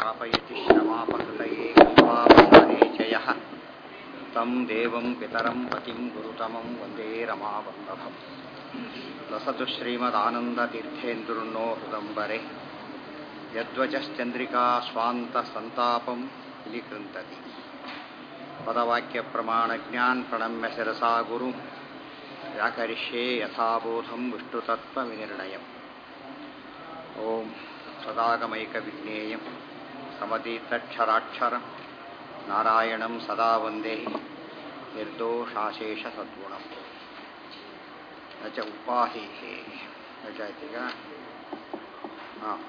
स्थापयति श्रमापहृतये कल्पावसानेचयः तं देवं पितरं पतिं गुरुतमं वन्दे रमावल्लभम् लसतु श्रीमदानन्दतीर्थेन्दुर्नो हृदम्बरे यद्वचश्चन्द्रिका स्वान्तसन्तापं विलिकृन्तति पदवाक्यप्रमाणज्ञान् प्रणम्य शिरसा गुरुं व्याकरिष्ये यथाबोधं विष्णुतत्त्वविनिर्णयम् ॐ सदागमैकविज्ञेयं समतीतक्षराक्षरं नारायणं सदा वन्दे निर्दोषाशेषसद्गुणम् न च उपाधिः न च इति का हां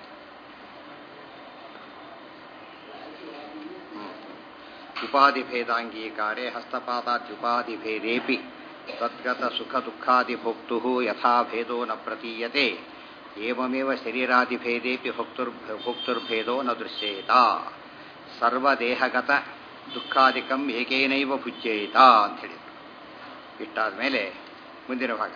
उपाधिभेदाङ्गीकारे हस्तपादाद्युपाधिभेदेऽपि तद्गतसुखदुःखादिभोक्तुः यथा भेदो न प्रतीयते एवमेव शरीरादिभेदेऽपि भोक्तुर् भोक्तुर्भेदो न दृश्येत ಸರ್ವದೇಹಗತ ದುಃಖಾದಿಕಂ ಏಕೇನೈವ ಭುಜ್ಯೇತ ಅಂತ ಹೇಳಿದ್ರು ಇಷ್ಟಾದ ಮೇಲೆ ಮುಂದಿನ ಭಾಗ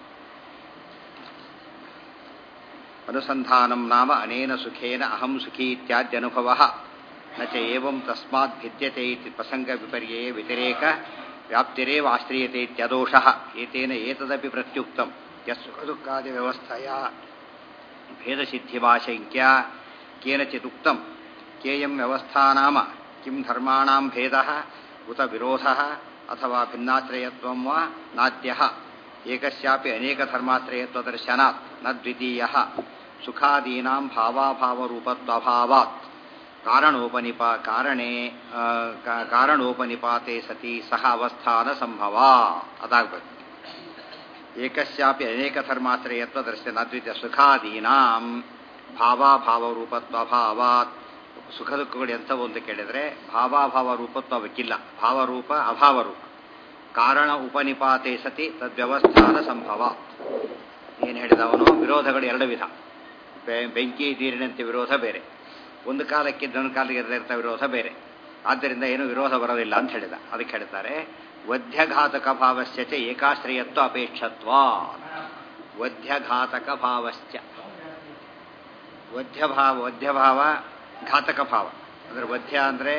ಅನುಸಂಧಾನಂ ನಾಮ ಅನೇನ ಸುಖೇನ ಅಹಂ ಸುಖಿ ಇತ್ಯಾದ್ಯನುಭವ ನ ಚ ಏವಂ ತಸ್ಮಾತ್ ಭಿದ್ಯತೆ ಇತಿ ಪ್ರಸಂಗ ವಿಪರ್ಯೇ ವ್ಯತಿರೇಕ ವ್ಯಾಪ್ತಿರೇವ ಆಶ್ರಿಯತೆ ಇತ್ಯದೋಷಃ ಏತೇನ ಏತದಪಿ ಪ್ರತ್ಯುಕ್ತಂ ಯಸ್ಸುಖದುಃಖಾದಿ ವ್ಯವಸ್ಥೆಯ ಭೇದಸಿದ್ಧಿವಾಶಂಕ್ಯ ಕೇನಚಿದುಕ್ತಂ ಕೇಯಂ ವ್ಯವಸ್ಥಾ ನಾಮ ಕಿಂ ಧರ್ಮಾಣಾಂ ಭೇದಃ ಉತ ವಿರೋಧಃ ಅಥವಾ ಭಿನ್ನಾಶ್ರಯತ್ವಂ ವಾ ನಾದ್ಯಃ ಏಕಸ್ಯಾಪಿ ಅನೇಕಧರ್ಮಾಶ್ರಯತ್ವದರ್ಶನಾತ್ ನ ದ್ವಿತೀಯಃ ಸುಖಾದೀನಾಂ ಭಾವಾಭಾವರೂಪತ್ವಭಾವಾತ್ ಕಾರಣೋಪನಿಪಾ ಕಾರಣೇ ಕಾರಣೋಪನಿಪಾತೆ ಸತಿ ಸಹ ಅವಸ್ಥಾನ ಸಂಭವ ಅದಾಗಬೇಕು ಏಕಸ್ಯಾಪಿ ಅನೇಕಧರ್ಮಾಶ್ರಯತ್ವ ದರ್ಶನ ದ್ವಿತೀಯ ಸುಖಾದೀನಾಂ ಭಾವಾಭಾವರೂಪತ್ವಭಾವಾತ್ ಸುಖ ದುಃಖಗಳು ಎಂಥವು ಅಂತ ಕೇಳಿದರೆ ಭಾವಾಭಾವ ರೂಪತ್ವ ಅವಕ್ಕಿಲ್ಲ ಭಾವರೂಪ ಅಭಾವರೂಪ ಕಾರಣ ಉಪನಿಪಾತೆ ಸತಿ ತದ್ವ್ಯವಸ್ಥಾನ ಸಂಭವ ಏನು ಹೇಳಿದವನು ವಿರೋಧಗಳು ಎರಡು ವಿಧ ಬೆಂಕಿ ನೀರಿನಂತೆ ವಿರೋಧ ಬೇರೆ ಒಂದು ಕಾಲಕ್ಕೆ ಇನ್ನೊಂದು ಕಾಲಕ್ಕೆ ಇರದಿರ್ತ ವಿರೋಧ ಬೇರೆ ಆದ್ದರಿಂದ ಏನು ವಿರೋಧ ಬರೋದಿಲ್ಲ ಅಂತ ಹೇಳಿದ ಅದಕ್ಕೆ ಹೇಳ್ತಾರೆ ವಧ್ಯಘಾತಕ ಭಾವಸ್ಯ ಚ ಏಕಾಶ್ರಯತ್ವ ಅಪೇಕ್ಷತ್ವ ವಧ್ಯಘಾತಕ ಭಾವಶ್ಚ ವಧ್ಯಭಾವ ವಧ್ಯಭಾವ ಘಾತಕ ಭಾವ ಅಂದರೆ ವಧ್ಯ ಅಂದರೆ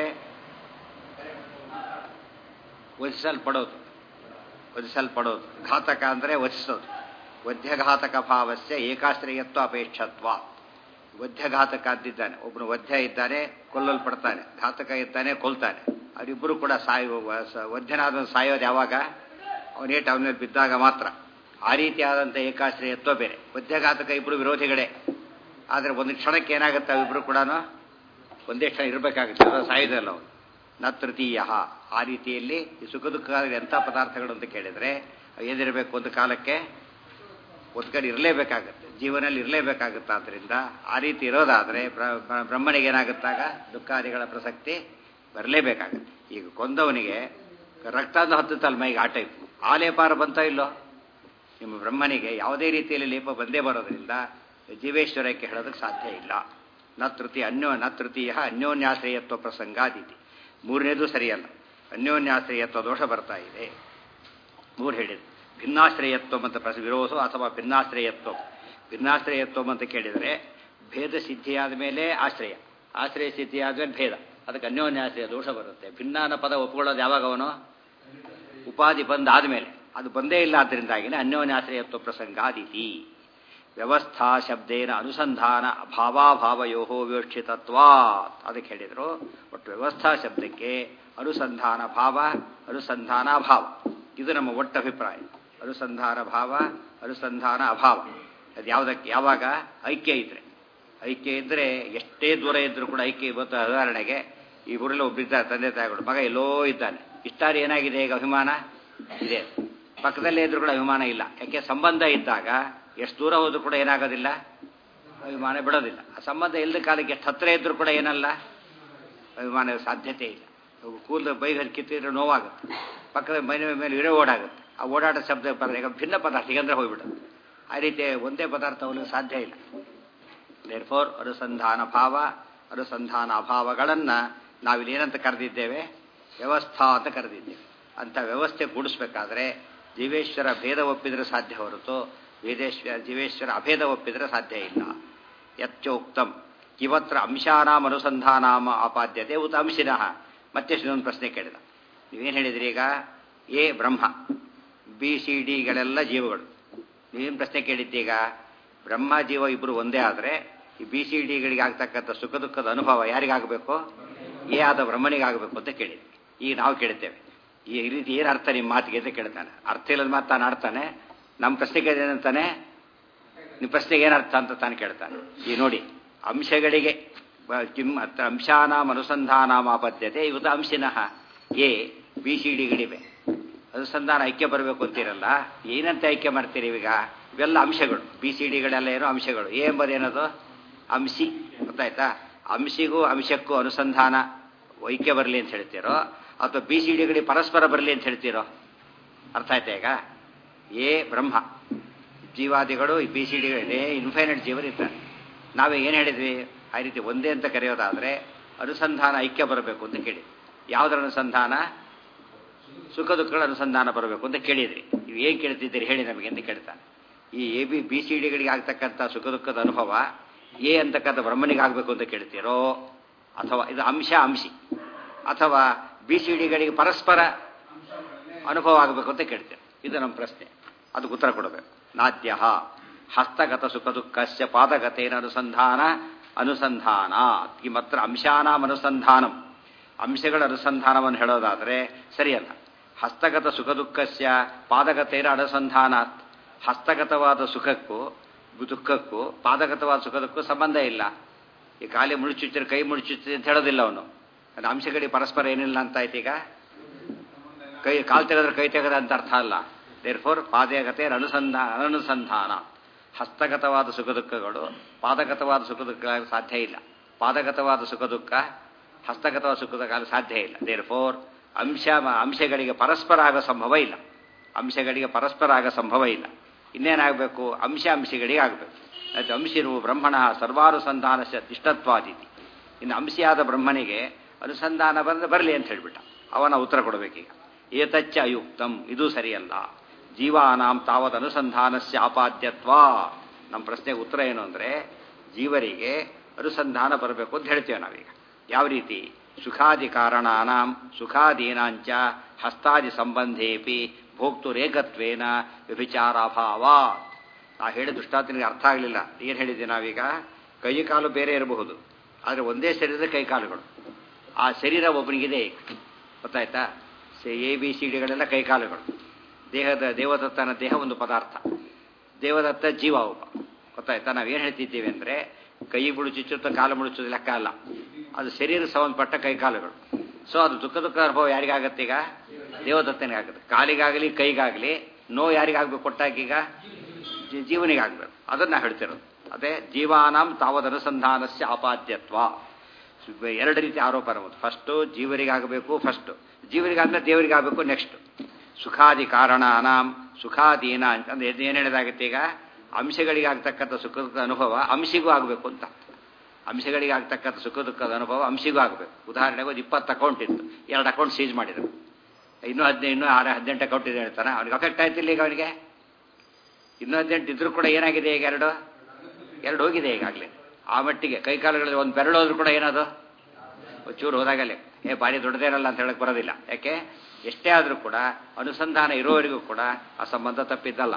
ವಧಿಸಲ್ಪಡೋದು ವಧಿಸಲ್ಪಡೋದು ಘಾತಕ ಅಂದರೆ ವಧಿಸೋದು ವಧ್ಯಘಾತಕ ಭಾವಸ್ಯ ಏಕಾಶ್ರಯತ್ವ ಅಪೇಕ್ಷತ್ವ ವಧ್ಯಘಾತಕ ಅಂತಿದ್ದಾನೆ ಒಬ್ಬನು ವಧ್ಯ ಇದ್ದಾನೆ ಕೊಲ್ಲಲ್ಪಡ್ತಾನೆ ಘಾತಕ ಇದ್ದಾನೆ ಕೊಲ್ತಾನೆ ಅವರಿಬ್ಬರು ಕೂಡ ಸಾಯುವ ವಧ್ಯನಾದ ಸಾಯೋದು ಯಾವಾಗ ಅವನೇಟ್ ಅವನ ಮೇಲೆ ಬಿದ್ದಾಗ ಮಾತ್ರ ಆ ರೀತಿಯಾದಂಥ ಏಕಾಶ್ರಯತ್ವ ಬೇರೆ ವಧ್ಯಘಾತಕ ಇಬ್ಬರು ವಿರೋಧಿಗಳೇ ಆದರೆ ಒಂದು ಕ್ಷಣಕ್ಕೆ ಏನಾಗುತ್ತೆ ಅವಿಬ್ಬರು ಕೂಡ ಒಂದೇ ಕ್ಷಣ ಇರಬೇಕಾಗುತ್ತೆ ಅದು ಸಾಯೋದಲ್ಲ ಅವನು ನ ತೃತೀಯ ಆ ರೀತಿಯಲ್ಲಿ ಈ ಸುಖ ದುಃಖ ಎಂಥ ಪದಾರ್ಥಗಳು ಅಂತ ಕೇಳಿದರೆ ಏನಿರಬೇಕು ಒಂದು ಕಾಲಕ್ಕೆ ಒಂದು ಕಡೆ ಇರಲೇಬೇಕಾಗುತ್ತೆ ಜೀವನದಲ್ಲಿ ಇರಲೇಬೇಕಾಗುತ್ತೆ ಆದ್ದರಿಂದ ಆ ರೀತಿ ಇರೋದಾದರೆ ಬ್ರಹ್ಮನಿಗೆ ಏನಾಗುತ್ತಾಗ ದುಃಖಾದಿಗಳ ಪ್ರಸಕ್ತಿ ಬರಲೇಬೇಕಾಗುತ್ತೆ ಈಗ ಕೊಂದವನಿಗೆ ರಕ್ತಾಂತ ಹತ್ತುತ್ತಲ್ಲ ಮೈಗೆ ಆ ಟೈಪ್ ಆ ಲೇಪಾರ ಬಂತ ಇಲ್ಲೋ ನಿಮ್ಮ ಬ್ರಹ್ಮನಿಗೆ ಯಾವುದೇ ರೀತಿಯಲ್ಲಿ ಲೇಪ ಬಂದೇ ಬರೋದ್ರಿಂದ ಜೀವೇಶ್ವರಕ್ಕೆ ಹೇಳೋದಕ್ಕೆ ಸಾಧ್ಯ ಇಲ್ಲ ನ ತೃತೀಯ ಅನ್ಯೋ ನ ತೃತೀಯ ಅನ್ಯೋನ್ಯಾಶ್ರಯತ್ವ ಪ್ರಸಂಗಾದಿತಿ ಮೂರನೇದು ಸರಿಯಲ್ಲ ಅನ್ಯೋನ್ಯಾಶ್ರಯತ್ವ ದೋಷ ಬರ್ತಾ ಇದೆ ಮೂರು ಹೇಳಿದೆ ಭಿನ್ನಾಶ್ರಯತ್ವ ಅಂತ ಪ್ರಸ ವಿರೋಧ ಅಥವಾ ಭಿನ್ನಾಶ್ರಯತ್ವ ಭಿನ್ನಾಶ್ರಯತ್ವ ಅಂತ ಕೇಳಿದರೆ ಭೇದ ಸಿದ್ಧಿಯಾದ ಮೇಲೆ ಆಶ್ರಯ ಆಶ್ರಯ ಸಿದ್ಧಿಯಾದ ಮೇಲೆ ಭೇದ ಅದಕ್ಕೆ ಅನ್ಯೋನ್ಯಾಶ್ರಯ ದೋಷ ಬರುತ್ತೆ ಭಿನ್ನಾನ ಪದ ಒಪ್ಕೊಳ್ಳೋದು ಯಾವಾಗ ಅವನು ಉಪಾಧಿ ಬಂದಾದ ಮೇಲೆ ಅದು ಬಂದೇ ಇಲ್ಲ ಆದ್ದರಿಂದಾಗಿನೇ ಅನ್ಯೋನ್ಯಾಶ್ರಯತ್ವ ಪ್ರಸಂಗಾದಿತಿ ವ್ಯವಸ್ಥಾ ಶಬ್ದೇನ ಅನುಸಂಧಾನ ಭಾವಾಭಾವಯೋ ವಿವಕ್ಷಿತತ್ವ ಅದಕ್ಕೆ ಹೇಳಿದರು ಒಟ್ಟು ವ್ಯವಸ್ಥಾ ಶಬ್ದಕ್ಕೆ ಅನುಸಂಧಾನ ಭಾವ ಅನುಸಂಧಾನ ಅಭಾವ ಇದು ನಮ್ಮ ಒಟ್ಟು ಅಭಿಪ್ರಾಯ ಅನುಸಂಧಾನ ಭಾವ ಅನುಸಂಧಾನ ಅಭಾವ ಅದು ಯಾವುದಕ್ಕೆ ಯಾವಾಗ ಐಕ್ಯ ಇದ್ರೆ ಐಕ್ಯ ಇದ್ದರೆ ಎಷ್ಟೇ ದೂರ ಇದ್ದರೂ ಕೂಡ ಐಕ್ಯ ಇವತ್ತು ಉದಾಹರಣೆಗೆ ಈ ಊರಲ್ಲಿ ಒಬ್ಬರಿದ್ದಾರೆ ತಂದೆ ತಾಯಿಗಳು ಮಗ ಎಲ್ಲೋ ಇದ್ದಾನೆ ಇಷ್ಟಾರು ಏನಾಗಿದೆ ಈಗ ಅಭಿಮಾನ ಇದೆ ಪಕ್ಕದಲ್ಲೇ ಇದ್ರೂ ಕೂಡ ಅಭಿಮಾನ ಇಲ್ಲ ಯಾಕೆ ಸಂಬಂಧ ಇದ್ದಾಗ ಎಷ್ಟು ದೂರ ಹೋದ್ರೂ ಕೂಡ ಏನಾಗೋದಿಲ್ಲ ಅಭಿಮಾನ ಬಿಡೋದಿಲ್ಲ ಆ ಸಂಬಂಧ ಇಲ್ಲದ ಕಾಲಕ್ಕೆ ಎಷ್ಟು ಹತ್ತಿರ ಇದ್ರೂ ಕೂಡ ಏನಲ್ಲ ಅಭಿಮಾನ ಸಾಧ್ಯತೆ ಇಲ್ಲ ಕೂದಲು ಬೈಗ ಕಿತ್ತಿದ್ರೆ ನೋವಾಗುತ್ತೆ ಪಕ್ಕದ ಮನೆ ಮೇಲೆ ಇರೋ ಓಡಾಗುತ್ತೆ ಆ ಓಡಾಟ ಶಬ್ದ ಪದ ಈಗ ಭಿನ್ನ ಪದಾರ್ಥ ಹೀಗಂದ್ರೆ ಹೋಗ್ಬಿಡುತ್ತೆ ಆ ರೀತಿ ಒಂದೇ ಪದಾರ್ಥ ಅವನಿಗೆ ಸಾಧ್ಯ ಇಲ್ಲ ದೇರ್ ಫೋರ್ ಅನುಸಂಧಾನ ಭಾವ ಅನುಸಂಧಾನ ಅಭಾವಗಳನ್ನು ನಾವಿಲ್ಲಿ ಏನಂತ ಕರೆದಿದ್ದೇವೆ ವ್ಯವಸ್ಥಾ ಅಂತ ಕರೆದಿದ್ದೇವೆ ಅಂಥ ವ್ಯವಸ್ಥೆ ಕೂಡಿಸ್ಬೇಕಾದ್ರೆ ಜೀವೇಶ್ವರ ಭೇದ ಒಪ್ಪಿದ್ರೆ ಸಾಧ್ಯ ಹೊರತು ವೇದೇಶ್ವರ ಜೀವೇಶ್ವರ ಅಭೇದ ಒಪ್ಪಿದ್ರೆ ಸಾಧ್ಯ ಇಲ್ಲ ಯಚ್ಚೋಕ್ತಂ ಕಿವತ್ರ ಅಂಶಾನಾಂ ಅನುಸಂಧಾನಾಮ ಆಪಾದ್ಯತೆ ಉತ ಅಂಶಿನಃ ಮತ್ತೆ ಇನ್ನೊಂದು ಪ್ರಶ್ನೆ ಕೇಳಿದ ನೀವೇನು ಹೇಳಿದ್ರಿ ಈಗ ಎ ಬ್ರಹ್ಮ ಬಿ ಸಿ ಡಿಗಳೆಲ್ಲ ಜೀವಗಳು ನೀವೇನು ಪ್ರಶ್ನೆ ಕೇಳಿದ್ದೀಗ ಬ್ರಹ್ಮ ಜೀವ ಇಬ್ಬರು ಒಂದೇ ಆದರೆ ಈ ಬಿ ಸಿ ಡಿಗಳಿಗೆ ಆಗ್ತಕ್ಕಂಥ ಸುಖ ದುಃಖದ ಅನುಭವ ಯಾರಿಗಾಗಬೇಕು ಎ ಆದ ಬ್ರಹ್ಮನಿಗಾಗಬೇಕು ಅಂತ ಕೇಳಿದ್ವಿ ಈಗ ನಾವು ಕೇಳ್ತೇವೆ ಈ ರೀತಿ ಏನು ಅರ್ಥ ನಿಮ್ಮ ಮಾತಿಗೆ ಅಂತ ಕೇಳ್ತಾನೆ ಅರ್ಥ ಇಲ್ಲದ ಮಾತು ತಾನು ಆಡ್ತಾನೆ ನಮ್ಮ ಪ್ರಶ್ನೆಗೆ ಏನಂತಾನೆ ನಿಮ್ಮ ಪ್ರಶ್ನೆಗೆ ಏನರ್ಥ ಅಂತ ತಾನು ಕೇಳ್ತಾನೆ ಈ ನೋಡಿ ಅಂಶಗಳಿಗೆ ಬ- ಕಿಮ್ ಅತ್ರ ಅಂಶಾನಾಂ ಅನುಸಂಧಾನಾಮಾಪದ್ಯತೆ ಇವತ್ತು ಅಂಶಿನಃ ಎ ಬಿ ಸಿ ಡಿಗಳಿವೆ ಅನುಸಂಧಾನ ಐಕ್ಯ ಬರಬೇಕು ಅಂತೀರಲ್ಲ ಏನಂತ ಐಕ್ಯ ಮಾಡ್ತೀರಿ ಈಗ ಇವೆಲ್ಲ ಅಂಶಗಳು ಬಿ ಸಿ ಡಿಗಳೆಲ್ಲ ಏನೋ ಅಂಶಗಳು ಎ ಎಂಬುದೇನದು ಅಂಶಿ ಗೊತ್ತಾಯ್ತಾ ಅಂಶಿಗೂ ಅಂಶಕ್ಕೂ ಅನುಸಂಧಾನ ಐಕ್ಯ ಬರಲಿ ಅಂತ ಹೇಳ್ತೀರೋ ಅಥವಾ ಬಿ ಸಿ ಡಿಗಳಿಗೆ ಪರಸ್ಪರ ಬರಲಿ ಅಂತ ಹೇಳ್ತೀರೋ ಅರ್ಥ ಆಯ್ತಾ ಈಗ ಎ ಬ್ರಹ್ಮ ಜೀವಾದಿಗಳು ಬಿ ಸಿ ಡಿಗಳೇ ಇನ್ಫೈನೈಟ್ ಜೀವರಿರ್ತಾರೆ ನಾವೇ ಏನು ಹೇಳಿದ್ವಿ ಆ ರೀತಿ ಒಂದೇ ಅಂತ ಕರೆಯೋದಾದರೆ ಅನುಸಂಧಾನ ಐಕ್ಯ ಬರಬೇಕು ಅಂತ ಕೇಳಿ ಯಾವುದರ ಅನುಸಂಧಾನ ಸುಖ ದುಃಖಗಳ ಅನುಸಂಧಾನ ಬರಬೇಕು ಅಂತ ಕೇಳಿದ್ರಿ ನೀವು ಏನು ಕೇಳ್ತಿದ್ದೀರಿ ಹೇಳಿ ನಮಗೆ ಅಂತ ಕೇಳ್ತಾನೆ ಈ ಎ ಬಿ ಬಿ ಸಿ ಡಿಗಳಿಗೆ ಆಗ್ತಕ್ಕಂಥ ಸುಖ ದುಃಖದ ಅನುಭವ ಎ ಅಂತಕ್ಕಂಥ ಬ್ರಹ್ಮನಿಗೆ ಆಗಬೇಕು ಅಂತ ಕೇಳ್ತೀರೋ ಅಥವಾ ಇದು ಅಂಶ ಅಂಶಿ ಅಥವಾ ಬಿ ಸಿ ಡಿಗಳಿಗೆ ಪರಸ್ಪರ ಅನುಭವ ಆಗಬೇಕು ಅಂತ ಕೇಳ್ತೇವೆ ಇದು ನಮ್ಮ ಪ್ರಶ್ನೆ ಅದಕ್ಕೆ ಉತ್ತರ ಕೊಡಬೇಕು ನಾದ್ಯ ಹಸ್ತಗತ ಸುಖ ದುಃಖಸ್ಯ ಪಾದಗತೇನ ಅನುಸಂಧಾನ ಅನುಸಂಧಾನ ಕಿಮತ್ರ ಅಂಶಾನಾಂ ಅನುಸಂಧಾನಂ ಅಂಶಗಳ ಅನುಸಂಧಾನವನ್ನು ಹೇಳೋದಾದರೆ ಸರಿಯಲ್ಲ ಹಸ್ತಗತ ಸುಖ ದುಃಖಸ್ಯ ಪಾದಗತೇನ ಅನುಸಂಧಾನಾತ್ ಹಸ್ತಗತವಾದ ಸುಖಕ್ಕೂ ದುಃಖಕ್ಕೂ ಪಾದಗತವಾದ ಸುಖ ದುಃಖಕ್ಕೂ ಸಂಬಂಧ ಇಲ್ಲ ಈ ಕಾಲಿ ಮುಳುಚುಚ್ಚಿದ್ರೆ ಕೈ ಮುಳುಚುಚ್ಚಿದೆ ಅಂತ ಹೇಳೋದಿಲ್ಲ ಅವನು ಅದು ಅಂಶಗಳಿಗೆ ಪರಸ್ಪರ ಏನಿಲ್ಲ ಅಂತ ಆಯ್ತು ಈಗ ಕೈ ಕಾಲು ತೆಗೆದ್ರೆ ಕೈ ತೆಗೆದ ಅಂತ ಅರ್ಥ ಅಲ್ಲ ದೇರ್ ಫೋರ್ ಪಾದಗತೆ ಅನುಸಂಧಾನ ಅನನುಸಂಧಾನ ಹಸ್ತಗತವಾದ ಸುಖ ದುಃಖಗಳು ಪಾದಗತವಾದ ಸುಖ ದುಃಖ ಸಾಧ್ಯ ಇಲ್ಲ ಪಾದಗತವಾದ ಸುಖ ದುಃಖ ಹಸ್ತಗತವಾದ ಸುಖ ದುಃಖ ಸಾಧ್ಯ ಇಲ್ಲ ದೇರ್ ಫೋರ್ ಅಂಶ ಅಂಶಗಳಿಗೆ ಪರಸ್ಪರ ಆಗೋ ಸಂಭವ ಇಲ್ಲ ಅಂಶಗಳಿಗೆ ಪರಸ್ಪರ ಆಗೋ ಸಂಭವ ಇಲ್ಲ ಇನ್ನೇನಾಗಬೇಕು ಅಂಶ ಅಂಶಗಳಿಗೆ ಆಗಬೇಕು ಅದು ಅಂಶಿರು ಬ್ರಹ್ಮಣ ಸರ್ವಾನುಸಂಧಾನಸ್ಯ ತಿಷ್ಟತ್ವಾದಿತಿ ಇನ್ನು ಅಂಶಿಯಾದ ಬ್ರಹ್ಮನಿಗೆ ಅನುಸಂಧಾನ ಬಂದ ಬರಲಿ ಅಂತ ಹೇಳ್ಬಿಟ್ಟ ಅವನ ಉತ್ತರ ಕೊಡಬೇಕೀಗ ಏತಚ್ಚ ಅಯುಕ್ತಂ ಇದು ಸರಿಯಲ್ಲ ಜೀವಾನಾಂ ತಾವದ ಅನುಸಂಧಾನಸ್ಯ ಆಪಾದ್ಯತ್ವ ನಮ್ಮ ಪ್ರಶ್ನೆಗೆ ಉತ್ತರ ಏನು ಅಂದರೆ ಜೀವರಿಗೆ ಅನುಸಂಧಾನ ಬರಬೇಕು ಅಂತ ಹೇಳ್ತೇವೆ ನಾವೀಗ ಯಾವ ರೀತಿ ಸುಖಾದಿ ಕಾರಣಾನಾಂ ಸುಖಾದೀನಾಂಚ ಹಸ್ತಾದಿ ಸಂಬಂಧೇಪಿ ಭೋಕ್ತುರೇಕತ್ವೇನ ವ್ಯಭಿಚಾರಾಭಾವ ನಾ ಹೇಳಿದ ದೃಷ್ಟಾಂತನಿಗೆ ಅರ್ಥ ಆಗಲಿಲ್ಲ ಏನು ಹೇಳಿದ್ದೆ ನಾವೀಗ ಕೈ ಕಾಲು ಬೇರೆ ಇರಬಹುದು ಆದರೆ ಒಂದೇ ಶರೀರದ ಕೈ ಕಾಲುಗಳು ಆ ಶರೀರ ಒಬ್ಬನಿಗಿದೆ ಗೊತ್ತಾಯ್ತಾ ಎ ಬಿ ಸಿ ಡಿಗಳೆಲ್ಲ ಕೈಕಾಲುಗಳು ದೇಹದ ದೇವದತ್ತನ ದೇಹ ಒಂದು ಪದಾರ್ಥ ದೇವದತ್ತ ಜೀವ ಒಬ್ಬ ಗೊತ್ತಾಯ್ತಾ ನಾವೇನು ಹೇಳ್ತಿದ್ದೀವಿ ಅಂದರೆ ಕೈ ಮುಳುಚುಚ್ಚುತ್ತ ಕಾಲು ಮುಳುಚೋದು ಲೆಕ್ಕ ಅಲ್ಲ ಅದು ಶರೀರ ಸಂಬಂಧಪಟ್ಟ ಕೈಕಾಲುಗಳು ಸೊ ಅದು ದುಃಖ ದುಃಖ ಅನುಭವ ಯಾರಿಗಾಗತ್ತೆ ಈಗ ದೇವದತ್ತನಿಗೆ ಆಗುತ್ತೆ ಕಾಲಿಗಾಗಲಿ ಕೈಗಾಗಲಿ ನೋವು ಯಾರಿಗಾಗಬೇಕು ಕೊಟ್ಟಾಗೀಗ ಜೀ- ಜೀವನಿಗಾಗಬೇಕು ಅದನ್ನು ನಾವು ಹೇಳ್ತಿರೋದು ಅದೇ ಜೀವಾನಾಂ ತಾವದ ಅನುಸಂಧಾನಸ್ಯ ಆಪಾದ್ಯತ್ವ ಎರಡು ರೀತಿ ಆರೋಪ ಇರಬಹುದು ಫಸ್ಟು ಜೀವರಿಗಾಗಬೇಕು ಫಸ್ಟು ಜೀವರಿಗಾದ್ಮೇಲೆ ದೇವರಿಗಾಗಬೇಕು ನೆಕ್ಸ್ಟ್ ಸುಖಾದಿ ಕಾರಣಾನಾಂ ಸುಖಾದೀನ ಅಂತಂದ್ರೆ ಏನು ಹೇಳಿದಾಗುತ್ತೆ ಈಗ ಅಂಶಗಳಿಗೆ ಆಗ್ತಕ್ಕಂಥ ಸುಖ ದುಃಖದ ಅನುಭವ ಅಂಶಿಗೂ ಆಗಬೇಕು ಅಂತ ಅಂಶಗಳಿಗೆ ಆಗ್ತಕ್ಕಂಥ ಸುಖ ದುಃಖದ ಅನುಭವ ಅಂಶಿಗೂ ಆಗಬೇಕು ಉದಾಹರಣೆಗೆ ಒಂದು ಇಪ್ಪತ್ತು ಅಕೌಂಟ್ ಇತ್ತು ಎರಡು ಅಕೌಂಟ್ ಸೀಜ್ ಮಾಡಿದರು ಇನ್ನೂ ಹದಿನೈದು ಇನ್ನೂ ಆರು ಹದಿನೆಂಟು ಅಕೌಂಟ್ ಇದೆ ಹೇಳ್ತಾನೆ ಅವ್ನಿಗೆ ಅಫೆಕ್ಟ್ ಆಯ್ತಿಲ್ಲ ಈಗ ಅವನಿಗೆ ಇನ್ನೂ ಹದಿನೆಂಟು ಇದ್ರೂ ಕೂಡ ಏನಾಗಿದೆ ಈಗ ಎರಡು ಎರಡು ಹೋಗಿದೆ ಈಗಾಗಲೇ ಆ ಮಟ್ಟಿಗೆ ಕೈಕಾಲುಗಳಲ್ಲಿ ಒಂದು ಬೆರಳು ಹೋದ್ರೂ ಕೂಡ ಏನದು ಚೂರು ಹೋದಾಗಲೇ ಏ ಭಾರಿ ದೊಡ್ಡದೇನಲ್ಲ ಅಂತ ಹೇಳಕ್ ಬರೋದಿಲ್ಲ ಯಾಕೆ ಎಷ್ಟೇ ಆದರೂ ಕೂಡ ಅನುಸಂಧಾನ ಇರೋವರೆಗೂ ಕೂಡ ಆ ಸಂಬಂಧ ತಪ್ಪಿದ್ದಲ್ಲ